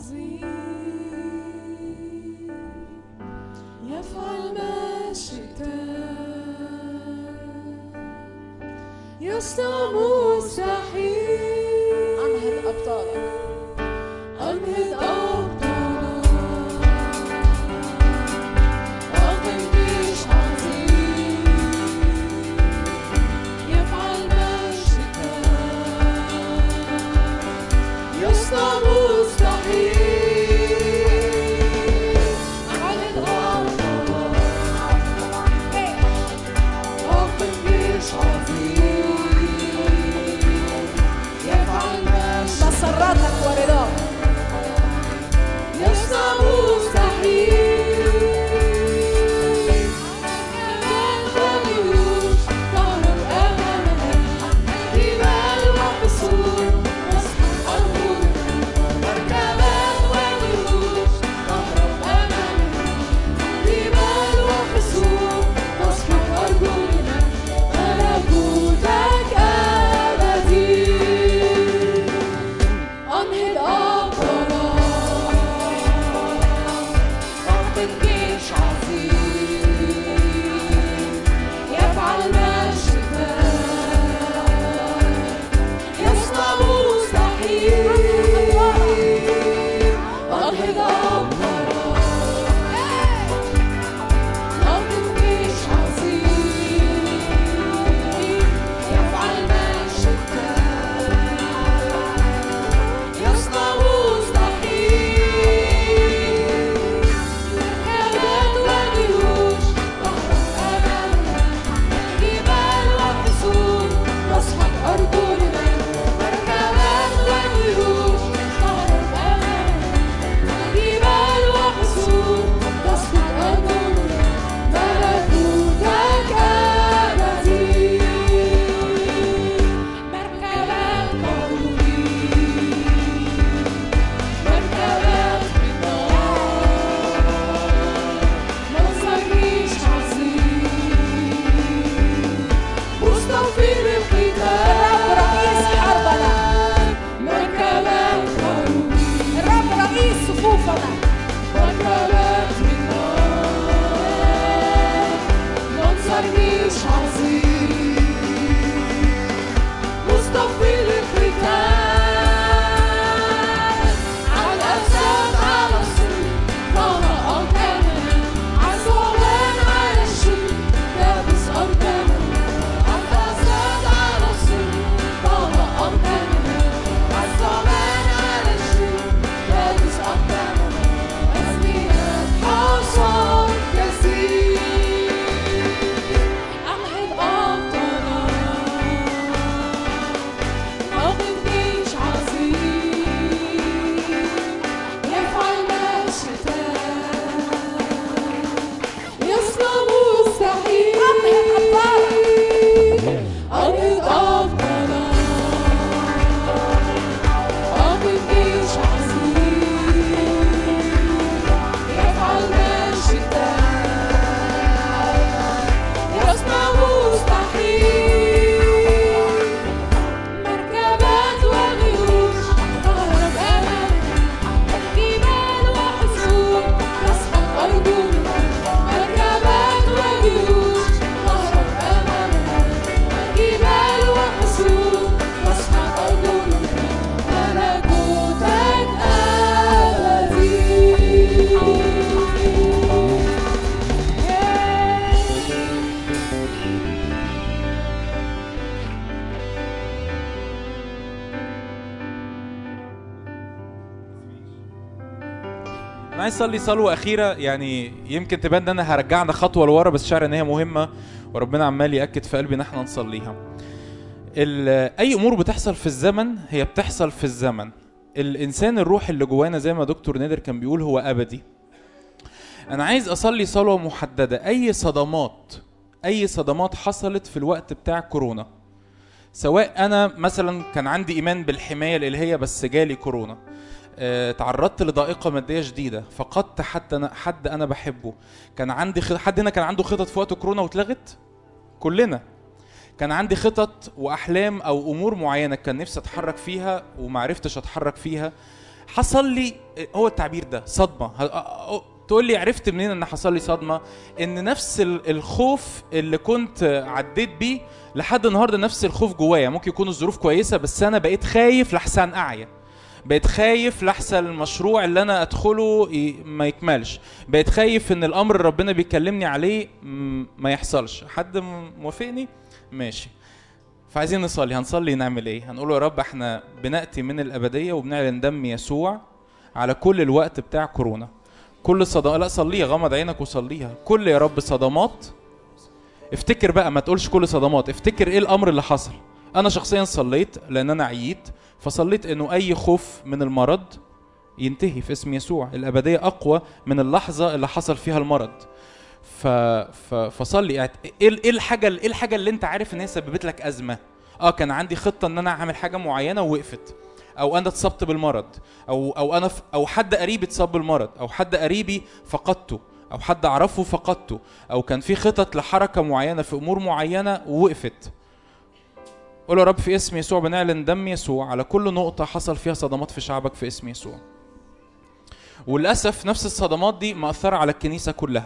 عظيم يفعل ما شئت يصنع مستحيل انهض ابطالك أنهض أبطالك أقم جيش عظيم يفعل ما شئت يصنع مستحيل أعلن أبطالك أقم جيش عظيم انا عايز اصلي صلوه اخيره يعني يمكن تبان ان انا هرجعنا خطوه لورا بس شعر ان هي مهمه وربنا عمال ياكد في قلبي ان احنا نصليها ال- اي امور بتحصل في الزمن هي بتحصل في الزمن الانسان الروح اللي جوانا زي ما دكتور نادر كان بيقول هو ابدي انا عايز اصلي صلوه محدده اي صدمات اي صدمات حصلت في الوقت بتاع كورونا سواء انا مثلا كان عندي ايمان بالحمايه الالهيه بس جالي كورونا آه، تعرضت لضائقه ماديه شديده فقدت حد انا حد انا بحبه كان عندي خ... حد هنا كان عنده خطط في وقت كورونا واتلغت كلنا كان عندي خطط واحلام او امور معينه كان نفسي اتحرك فيها ومعرفتش اتحرك فيها حصل لي هو التعبير ده صدمه ه- أ- أ- تقول لي عرفت منين ان حصل لي صدمه ان نفس ال- الخوف اللي كنت عديت بيه لحد النهارده نفس الخوف جوايا ممكن يكون الظروف كويسه بس انا بقيت خايف لحسن اعيا بقيت خايف لحسن المشروع اللي انا ادخله ي- ما يكملش بقيت خايف ان الامر اللي ربنا بيكلمني عليه م- ما يحصلش حد م- موافقني ماشي فعايزين نصلي هنصلي نعمل ايه هنقول يا رب احنا بناتي من الابديه وبنعلن دم يسوع على كل الوقت بتاع كورونا كل صدمات لا صليها غمض عينك وصليها كل يا رب صدمات افتكر بقى ما تقولش كل صدمات افتكر ايه الامر اللي حصل انا شخصيا صليت لان انا عييت فصليت انه اي خوف من المرض ينتهي في اسم يسوع الابديه اقوى من اللحظه اللي حصل فيها المرض ف... ف... فصلي اعت- ايه ال- ايه الحاجه ايه الحاجه اللي انت عارف ان هي سببت لك ازمه اه كان عندي خطه ان انا اعمل حاجه معينه ووقفت او انا اتصبت بالمرض او او انا ف... او حد قريبي اتصاب بالمرض او حد قريبي فقدته او حد اعرفه فقدته او كان في خطط لحركه معينه في امور معينه ووقفت قول يا رب في اسم يسوع بنعلن دم يسوع على كل نقطه حصل فيها صدمات في شعبك في اسم يسوع وللاسف نفس الصدمات دي مأثرة على الكنيسه كلها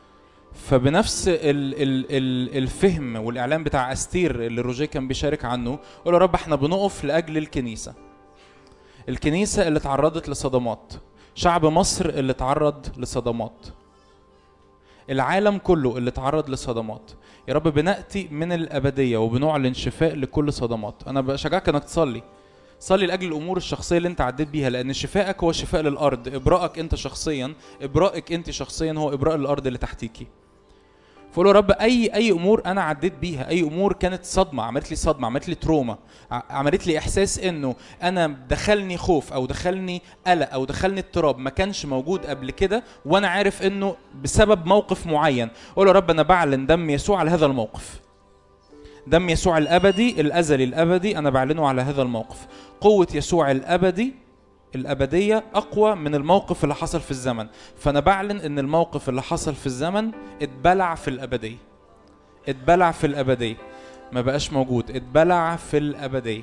فبنفس ال ال ال الفهم والاعلان بتاع استير اللي روجيه كان بيشارك عنه قول يا رب احنا بنقف لاجل الكنيسه الكنيسه اللي تعرضت لصدمات شعب مصر اللي تعرض لصدمات العالم كله اللي تعرض لصدمات يا رب بناتي من الابديه وبنعلن شفاء لكل صدمات انا بشجعك انك تصلي صلي لاجل الامور الشخصيه اللي انت عديت بيها لان شفائك هو شفاء للارض ابراءك انت شخصيا ابراءك انت شخصيا هو ابراء الارض اللي تحتيكي فقول يا رب اي اي امور انا عديت بيها اي امور كانت صدمه عملت لي صدمه عملت لي تروما ع- عملت لي احساس انه انا دخلني خوف او دخلني قلق او دخلني اضطراب ما كانش موجود قبل كده وانا عارف انه بسبب موقف معين قول يا رب انا بعلن دم يسوع على هذا الموقف دم يسوع الابدي الازلي الابدي انا بعلنه على هذا الموقف قوه يسوع الابدي الابديه اقوى من الموقف اللي حصل في الزمن فانا بعلن ان الموقف اللي حصل في الزمن اتبلع في الابديه اتبلع في الابديه ما بقاش موجود اتبلع في الابديه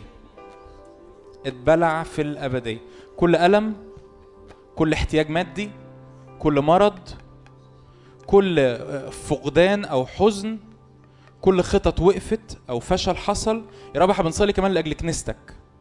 اتبلع في الابديه كل الم كل احتياج مادي كل مرض كل آه، فقدان او حزن كل خطط وقفت او فشل حصل يا رب احنا بنصلي كمان لاجل كنيستك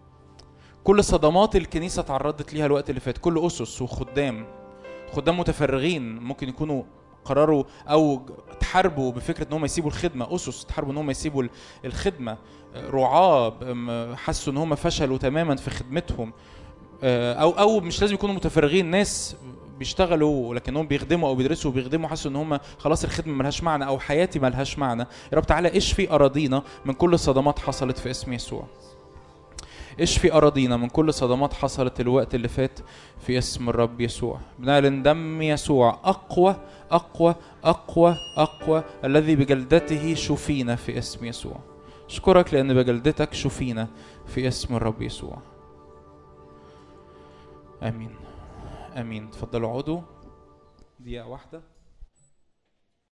كل صدمات الكنيسه تعرضت ليها الوقت اللي فات كل اسس وخدام خدام متفرغين ممكن يكونوا قرروا او تحاربوا بفكره ان هم يسيبوا الخدمه اسس تحاربوا ان هم يسيبوا ال- الخدمه رعاه م- حسوا ان هم فشلوا تماما في خدمتهم آه، او او مش لازم يكونوا متفرغين ناس بيشتغلوا لكنهم بيخدموا او بيدرسوا وبيخدموا حسوا ان هم خلاص الخدمه ملهاش معنى او حياتي ملهاش معنى يا رب تعالى اشفي اراضينا من كل صدمات حصلت في اسم يسوع اشفي اراضينا من كل صدمات حصلت الوقت اللي فات في اسم الرب يسوع بنعلن دم يسوع اقوى اقوى اقوى اقوى الذي بجلدته شفينا في اسم يسوع اشكرك لان بجلدتك شفينا في اسم الرب يسوع امين امين تفضلوا اقعدوا دقيقه واحده